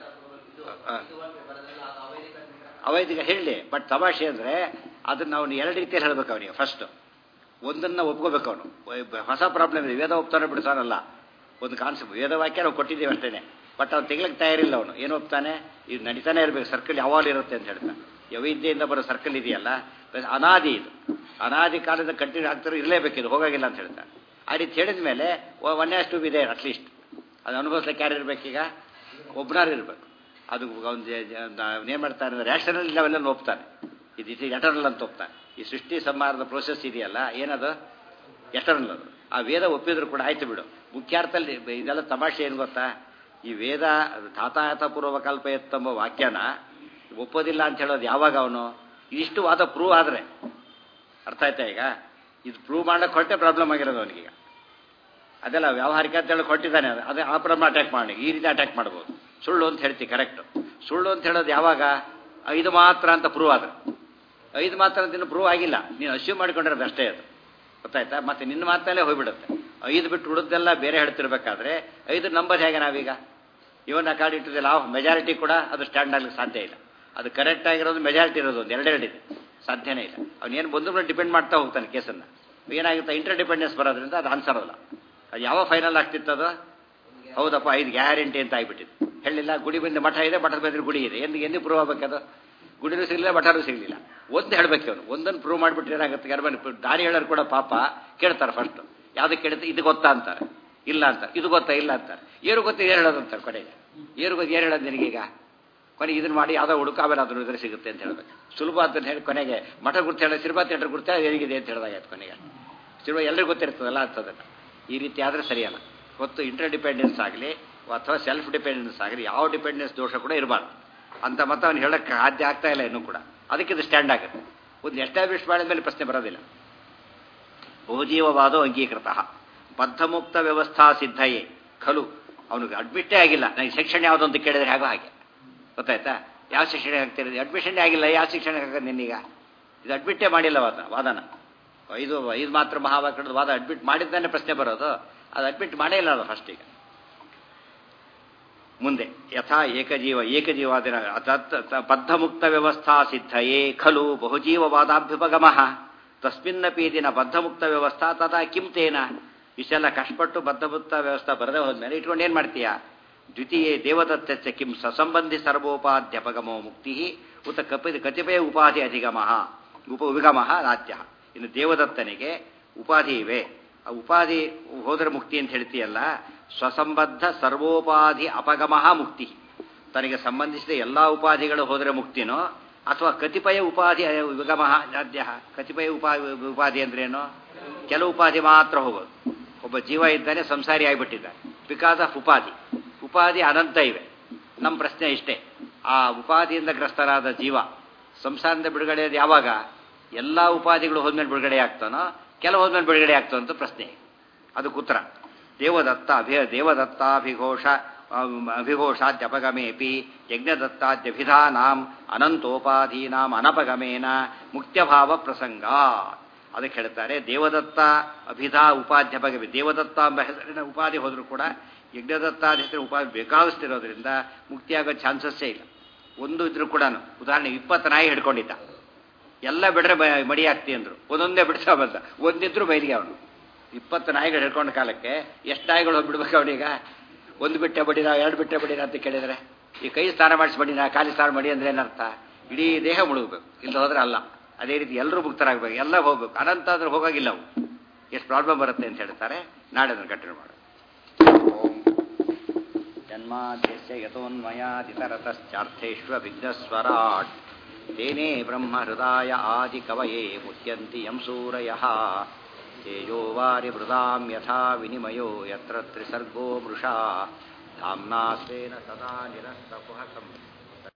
ಅವೈದಿಕ ಹೇಳಿ ಬಟ್ ತಮಾಷೆ ಅಂದರೆ ಅದನ್ನ ಅವನು ಎರಡು ರೀತಿಯಲ್ಲಿ ಹೇಳ್ಬೇಕು ಅವನಿಗೆ ಫಸ್ಟ್ ಒಂದನ್ನ ಒಪ್ಕೋಬೇಕು ಅವನು ಹೊಸ ಪ್ರಾಬ್ಲಮ್ ಇದೆ ವೇದ ಒಪ್ತಾನೆ ಬಿಡ್ತಾನಲ್ಲ ಒಂದು ಕಾನ್ಸೆಪ್ಟ್ ವೇದ ವಾಕ್ಯ ನಾವು ಕೊಟ್ಟಿದ್ದೀವಿ ಅಷ್ಟೇನೆ ಬಟ್ ಅವ್ನು ತೆಗ್ಲಿಕ್ಕೆ ತಯಾರಿಲ್ಲ ಅವನು ಏನು ಒಪ್ತಾನೆ ಇದು ನಡೀತಾನೆ ಇರಬೇಕು ಸರ್ಕಲ್ ಯಾವಾಗಲೂ ಇರುತ್ತೆ ಅಂತ ಹೇಳ್ತಾನೆ ಯವಿದ್ಯೆಯಿಂದ ಬರೋ ಸರ್ಕಲ್ ಇದೆಯಲ್ಲ ಅನಾದಿ ಇದು ಅನಾದಿ ಕಾಲದ ಕಂಟಿನ್ಯೂ ಆಗ್ತಾರೆ ಇರಲೇಬೇಕಿದು ಹೋಗಾಗಿಲ್ಲ ಅಂತ ಹೇಳ್ತಾನೆ ಆ ರೀತಿ ಹೇಳಿದ ಮೇಲೆ ಒನ್ ಆಸ್ ಟು ಇದೆ ಅಟ್ಲೀಸ್ಟ್ ಅದು ಅನುಭವಿಸ್ಲಿಕ್ಕೆ ಯಾರು ಇರಬೇಕೀಗ ಒಬ್ಬನಾರು ಇರಬೇಕು ಅದು ಒಂದು ಏನು ಮಾಡ್ತಾನೆ ರ್ಯಾಷನಲ್ ಲೆವೆಲಲ್ಲಿ ಒಪ್ತಾನೆ ಇದು ಇದು ಎಟರ್ನಲ್ ಅಂತ ಒಪ್ತಾನೆ ಈ ಸೃಷ್ಟಿ ಸಂಹಾರದ ಪ್ರೋಸೆಸ್ ಇದೆಯಲ್ಲ ಏನದು ಎಟರ್ನಲ್ ಅದು ಆ ವೇದ ಒಪ್ಪಿದ್ರು ಕೂಡ ಆಯ್ತು ಬಿಡು ಮುಖ್ಯಾರ್ಥದಲ್ಲಿ ಇದೆಲ್ಲ ತಮಾಷೆ ಏನು ಗೊತ್ತಾ ಈ ವೇದ ತಾತಾಯತ ಪೂರ್ವ ಕಲ್ಪ ಎತ್ತಂಬ ವಾಕ್ಯನ ಒಪ್ಪೋದಿಲ್ಲ ಅಂತ ಹೇಳೋದು ಯಾವಾಗ ಅವನು ಇದಿಷ್ಟು ವಾದ ಪ್ರೂವ್ ಆದರೆ ಅರ್ಥ ಆಯ್ತಾ ಈಗ ಇದು ಪ್ರೂವ್ ಮಾಡಕ್ಕೆ ಹೊರಟೆ ಪ್ರಾಬ್ಲಮ್ ಆಗಿರೋದು ಅವನಿಗೀಗ ಅದೆಲ್ಲ ವ್ಯಾವಹಾರಿಕ ಅಂತ ಹೇಳಿ ಕೊಟ್ಟಿದ್ದಾನೆ ಅದೇ ಆ ಪ್ರಾಬ್ಲಮ್ ಅಟ್ಯಾಕ್ ಮಾಡಿ ಈ ರೀತಿ ಅಟ್ಯಾಕ್ ಮಾಡ್ಬೋದು ಸುಳ್ಳು ಅಂತ ಹೇಳ್ತಿ ಕರೆಕ್ಟು ಸುಳ್ಳು ಅಂತ ಹೇಳೋದು ಯಾವಾಗ ಐದು ಮಾತ್ರ ಅಂತ ಪ್ರೂವ್ ಆದ್ರೆ ಐದು ಮಾತ್ರ ಅಂತ ಇನ್ನು ಪ್ರೂವ್ ಆಗಿಲ್ಲ ನೀನು ಅಶ್ಯೂಮ್ ಮಾಡಿಕೊಂಡಿರೋದು ಅಷ್ಟೇ ಅದು ಗೊತ್ತಾಯ್ತಾ ಮತ್ತೆ ನಿನ್ನ ಮಾತಲ್ಲೇ ಹೋಗ್ಬಿಡುತ್ತೆ ಐದು ಬಿಟ್ಟು ಉಳಿದೆಲ್ಲ ಬೇರೆ ಹೇಳ್ತಿರ್ಬೇಕಾದ್ರೆ ಐದು ನಂಬರ್ ಹೇಗೆ ನಾವೀಗ even according to the law of majority ಕೂಡ ಅದು ಸ್ಟ್ಯಾಂಡ್ ಆಗ್ಲಿಕ್ಕೆ ಸಾಧ್ಯ ಇಲ್ಲ ಅದು ಕರೆಕ್ಟ್ ಆಗಿರೋದು ಮೆಜಾರಿಟಿ ಇರೋದು ಒಂದು ಎರಡೆರಡಿದೆ ಸಾಧ್ಯನೇ ಇಲ್ಲ ಅವನೇನು ಬಂದು ಡಿಪೆಂಡ್ ಮಾಡ್ತಾ ಹೋಗ್ತಾನೆ ಕೇಸನ್ನು ಏನಾಗುತ್ತೆ ಇಂಟರ್ ಡಿಪೆಂಡೆನ್ಸ್ ಬರೋದ್ರಿಂದ ಅದು ಆನ್ಸರ್ ಅಲ್ಲ ಅದು ಯಾವ ಫೈನಲ್ ಆಗ್ತಿತ್ತದು ಹೌದಪ್ಪ ಐದು ಗ್ಯಾರಂಟಿ ಅಂತ ಆಗ್ಬಿಟ್ಟಿದೆ ಹೇಳಿಲ್ಲ ಗುಡಿ ಬಂದು ಮಠ ಇದೆ ಮಠದ ಬಂದ್ರೆ ಗುಡಿ ಇದೆ ಎಂದು ಎಂದು ಪ್ರೂವ್ ಆಗ್ಬೇಕದು ಗುಡಿನೂ ಸಿಗಲಿಲ್ಲ ಮಠನೂ ಸಿಗಲಿಲ್ಲ ಒಂದು ಹೇಳ್ಬೇಕು ಅವನು ಒಂದನ್ನು ಪ್ರೂವ್ ಮಾಡಿಬಿಟ್ರೆ ಏನಾಗುತ್ತೆ ಗರ್ಭ ದಾರಿ ಹೇಳೋರು ಕೂಡ ಪಾಪ ಕೇಳ್ತಾರೆ ಫಸ್ಟ್ ಯಾವ್ದಕ್ಕೆ ಕೇಳುತ್ತೆ ಇದು ಗೊತ್ತಾ ಅಂತಾರೆ ಇಲ್ಲ ಅಂತಾರೆ ಇದು ಗೊತ್ತಾ ಇಲ್ಲ ಅಂತಾರೆ ಏನು ಗೊತ್ತು ಏನು ಹೇಳೋದು ಅಂತಾರೆ ಕೊನೆಗೆ ಏನು ಗೊತ್ತು ಏನು ಹೇಳೋದು ನಿನಗೀಗ ಕೊನೆಗೆ ಇದನ್ನು ಮಾಡಿ ಯಾವುದೋ ಹುಡುಕ ಆಮೇಲೆ ಅದನ್ನು ಇದ್ರೆ ಸಿಗುತ್ತೆ ಅಂತ ಹೇಳ್ಬೇಕು ಸುಲಭ ಅಂತ ಹೇಳಿ ಕೊನೆಗೆ ಮಠ ಗುರ್ತು ಹೇಳೋ ಸಿರ್ಬಾ ಥಿಯೇಟರ್ ಗುರ್ತ ಏನಿಗಿದೆ ಅಂತ ಹೇಳಿದಾಗ ಕೊನೆಗೆ ಸಿರ್ಬಾ ಎಲ್ಲರಿಗೂ ಗೊತ್ತಿರ್ತದಲ್ಲ ಅಂತದನ್ನು ಈ ರೀತಿ ಆದರೆ ಸರಿಯಲ್ಲ ಗೊತ್ತು ಇಂಟರ್ ಡಿಪೆಂಡೆನ್ಸ್ ಆಗಲಿ ಅಥವಾ ಸೆಲ್ಫ್ ಡಿಪೆಂಡೆನ್ಸ್ ಆಗಲಿ ಯಾವ ಡಿಪೆಂಡೆನ್ಸ್ ದೋಷ ಕೂಡ ಇರಬಾರ್ದು ಅಂತ ಮತ ಅವನು ಹೇಳಕ್ಕೆ ಸಾಧ್ಯ ಆಗ್ತಾ ಇಲ್ಲ ಇನ್ನೂ ಕೂಡ ಅದಕ್ಕೆ ಇದು ಸ್ಟ್ಯಾಂಡ್ ಆಗುತ್ತೆ ಒಂದು ಎಸ್ಟಾಬ್ಲಿಷ್ ಮಾಡಿದ ಮೇಲೆ ಪ್ರಶ್ನೆ ಬರೋದಿಲ್ಲ ಬಹುಜೀವವಾದೋ ಅಂಗೀಕೃತ ಬದ್ಧಮುಕ್ತ ವ್ಯವಸ್ಥಾ ಸಿದ್ಧಯೇ ಖಲು ಅವನಿಗೆ ಅಡ್ಮಿಟ್ಟೇ ಆಗಿಲ್ಲ ನನಗೆ ಶಿಕ್ಷಣ ಯಾವುದು ಅಂತ ಕೇಳಿದ್ರೆ ಹೇಗೋ ಹಾಗೆ ಗೊತ್ತಾಯ್ತಾ ಯಾವ ಶಿಕ್ಷಣ ಆಗ್ತಿರೋದು ಅಡ್ಮಿಷನ್ ಆಗಿಲ್ಲ ಯಾವ ಶಿಕ್ಷಣ ಆಗೋದು ನಿನ್ನೀಗ ಇದು ಅಡ್ಮಿಟ್ಟೇ ಮಾಡಿಲ್ಲ ವಾದ ವಾದನ ಐದು ಐದು ಮಾತ್ರ ಮಹಾವಾಕ್ಯದ ವಾದ ಅಡ್ಮಿಟ್ ಮಾಡಿದ್ದಾನೆ ಪ್ರಶ್ನೆ ಬರೋದು ಅದು ಅಡ್ಮಿಟ್ ಮಾಡೇ ಇಲ್ಲ ಅದು ಫಸ್ಟ್ ಈಗ ಮುಂದೆ ಯಥಾ ಏಕಜೀವ ಏಕಜೀವಾದಿನ ಬದ್ಧಮುಕ್ತ ವ್ಯವಸ್ಥಾ ಸಿದ್ಧಯೇ ಖಲು ಬಹುಜೀವವಾದಾಭ್ಯುಪಗಮ ತಸ್ಮಿನ್ನಪಿ ದಿನ ಬದ್ಧಮುಕ್ತ ವ್ಯವಸ್ಥಾ ತದಾ ಕಿಂ ತೇನ ಇಷ್ಟೆಲ್ಲ ಕಷ್ಟಪಟ್ಟು ಬದ್ಧಮುಕ್ತ ವ್ಯವಸ್ಥಾ ಬರದೇ ಹೋದ್ಮೇಲೆ ಇಟ್ಕೊಂಡು ಏನು ಮಾಡ್ತೀಯಾ ದ್ವಿತೀಯೇ ದೇವದತ್ತಚ್ಚ ಕಿಂ ಸಸಂಬಂಧಿ ಸರ್ವೋಪಾಧ್ಯಾಪಗಮೋ ಮುಕ್ತಿ ಉತ ಕಪಿ ಕತಿಪಯ ಉಪಾಧಿ ಅಧಿಗಮ ಉಪ ವಿಗಮ ನಾತ್ಯ ಇನ್ನು ದೇವದತ್ತನಿಗೆ ಉಪಾಧಿ ಇವೆ ಆ ಉಪಾಧಿ ಹೋದ್ರೆ ಮುಕ್ತಿ ಅಂತ ಹೇಳ್ತೀಯಲ್ಲ ಸ್ವಸಂಬದ್ಧ ಸರ್ವೋಪಾಧಿ ಅಪಗಮಃ ಮುಕ್ತಿ ತನಗೆ ಸಂಬಂಧಿಸಿದ ಎಲ್ಲ ಉಪಾಧಿಗಳು ಹೋದರೆ ಮುಕ್ತಿನೋ ಅಥವಾ ಕತಿಪಯ ಉಪಾಧಿ ವಿಗಮ ಸಾಧ್ಯ ಕತಿಪಯ ಉಪಾ ಉಪಾಧಿ ಅಂದ್ರೇನು ಕೆಲವು ಉಪಾಧಿ ಮಾತ್ರ ಹೋಗೋದು ಒಬ್ಬ ಜೀವ ಇದ್ದಾನೆ ಸಂಸಾರಿ ಆಗಿಬಿಟ್ಟಿದ್ದಾನೆ ಬಿಕಾಸ್ ಆಫ್ ಉಪಾಧಿ ಉಪಾಧಿ ಅನಂತ ಇವೆ ನಮ್ಮ ಪ್ರಶ್ನೆ ಇಷ್ಟೇ ಆ ಉಪಾಧಿಯಿಂದ ಗ್ರಸ್ತರಾದ ಜೀವ ಸಂಸಾರದಿಂದ ಬಿಡುಗಡೆ ಯಾವಾಗ ಎಲ್ಲ ಉಪಾಧಿಗಳು ಹೋದ್ಮೇಲೆ ಬಿಡುಗಡೆ ಆಗ್ತಾನೋ ಕೆಲವು ಹೋದ್ಮೇಲೆ ಬಿಡುಗಡೆ ಆಗ್ತಾನೋ ಅಂತ ಪ್ರಶ್ನೆ ಅದಕ್ಕೆ ಉತ್ತರ ದೇವದತ್ತ ಅಭಿ ದೇವದತ್ತಾಭಿಘೋಷ ಅಭಿಘೋಷಾದ್ಯಪಗಮೇಪಿ ಯಜ್ಞದತ್ತಾದ್ಯಭಿಧಾನಾಂ ಅನಂತೋಪಾಧೀನಾಂ ಅನಪಗಮೇನ ಮುಕ್ತ್ಯಭಾವ ಪ್ರಸಂಗ ಅದಕ್ಕೆ ಹೇಳ್ತಾರೆ ದೇವದತ್ತ ಅಭಿಧಾ ಉಪಾಧ್ಯಪಗಮಿ ದೇವದತ್ತ ಎಂಬ ಹೆಸರಿನ ಉಪಾಧಿ ಹೋದರೂ ಕೂಡ ಯಜ್ಞದತ್ತಾದ ಹೆಸರಿನ ಉಪಾಧಿ ಬೇಕಾಗಿಸ್ತಿರೋದ್ರಿಂದ ಮುಕ್ತಿಯಾಗೋ ಚಾನ್ಸಸ್ಸೇ ಇಲ್ಲ ಒಂದು ಇದ್ರೂ ಕೂಡ ಉದಾಹರಣೆ ಇಪ್ಪತ್ತು ನಾಯಿ ಹಿಡ್ಕೊಂಡಿದ್ದ ಎಲ್ಲ ಬಿಡ್ರೆ ಮಡಿ ಆಗ್ತಿ ಅಂದ್ರು ಒಂದೊಂದೇ ಬಿಡ್ತಾ ಬಂದ ಒಂದಿದ್ರು ಬೈಲಿಗೆ ಅವನು ಇಪ್ಪತ್ತು ನಾಯಿಗಳು ಹಿಡ್ಕೊಂಡ ಕಾಲಕ್ಕೆ ಎಷ್ಟು ನಾಯಿಗಳು ಬಿಡ್ಬೇಕು ಅವನೀಗ ಒಂದು ಬಿಟ್ಟೆ ಬಡಿನ ಎರಡು ಬಿಟ್ಟೆ ಬಡಿನ ಅಂತ ಕೇಳಿದರೆ ಈ ಕೈ ಸ್ನಾನ ಮಾಡಿಸಿ ಬಡಿನ ಖಾಲಿ ಸ್ನಾನ ಮಾಡಿ ಅಂದ್ರೆ ಏನರ್ಥ ಇಡೀ ದೇಹ ಮುಳುಗಬೇಕು ಇಲ್ಲ ಹೋದ್ರೆ ಅಲ್ಲ ಅದೇ ರೀತಿ ಎಲ್ಲರೂ ಮುಕ್ತರಾಗಬೇಕು ಎಲ್ಲ ಹೋಗ್ಬೇಕು ಅನಂತ ಆದ್ರೆ ಹೋಗಾಗಿಲ್ಲ ಅವು ಎಷ್ಟು ಪ್ರಾಬ್ಲಮ್ ಬರುತ್ತೆ ಅಂತ ಹೇಳ್ತಾರೆ ನಾಳೆ ಅದನ್ನು ಕಂಟಿನ್ಯೂ ಮಾಡು ಓಂ ಜನ್ಮಾದ್ಯಸ್ಯ ಯತೋನ್ಮಯಾದಿತರತಶ್ಚಾರ್ಥೇಶ್ವ ವಿಘ್ನಸ್ವರಾಟ್ ತೇನೇ ಬ್ರಹ್ಮ ಹೃದಯ ಆದಿ ಕವಯೇ ಮುಚ್ಯಂತಿ ಯಂ ಸೂರಯಃ ತೇಜೋ ವಾರಿ ಮೃದಾಂ ಯಥಾ ವಿನಿಮಯೋ ಯತ್ರ ತ್ರಿಸರ್ಗೋ ಮೃಷಾ ಧಾಮ್ನಾ ಸ್ವೇನ ಸದಾ ನಿರಸ್ತಕುಹಕಂ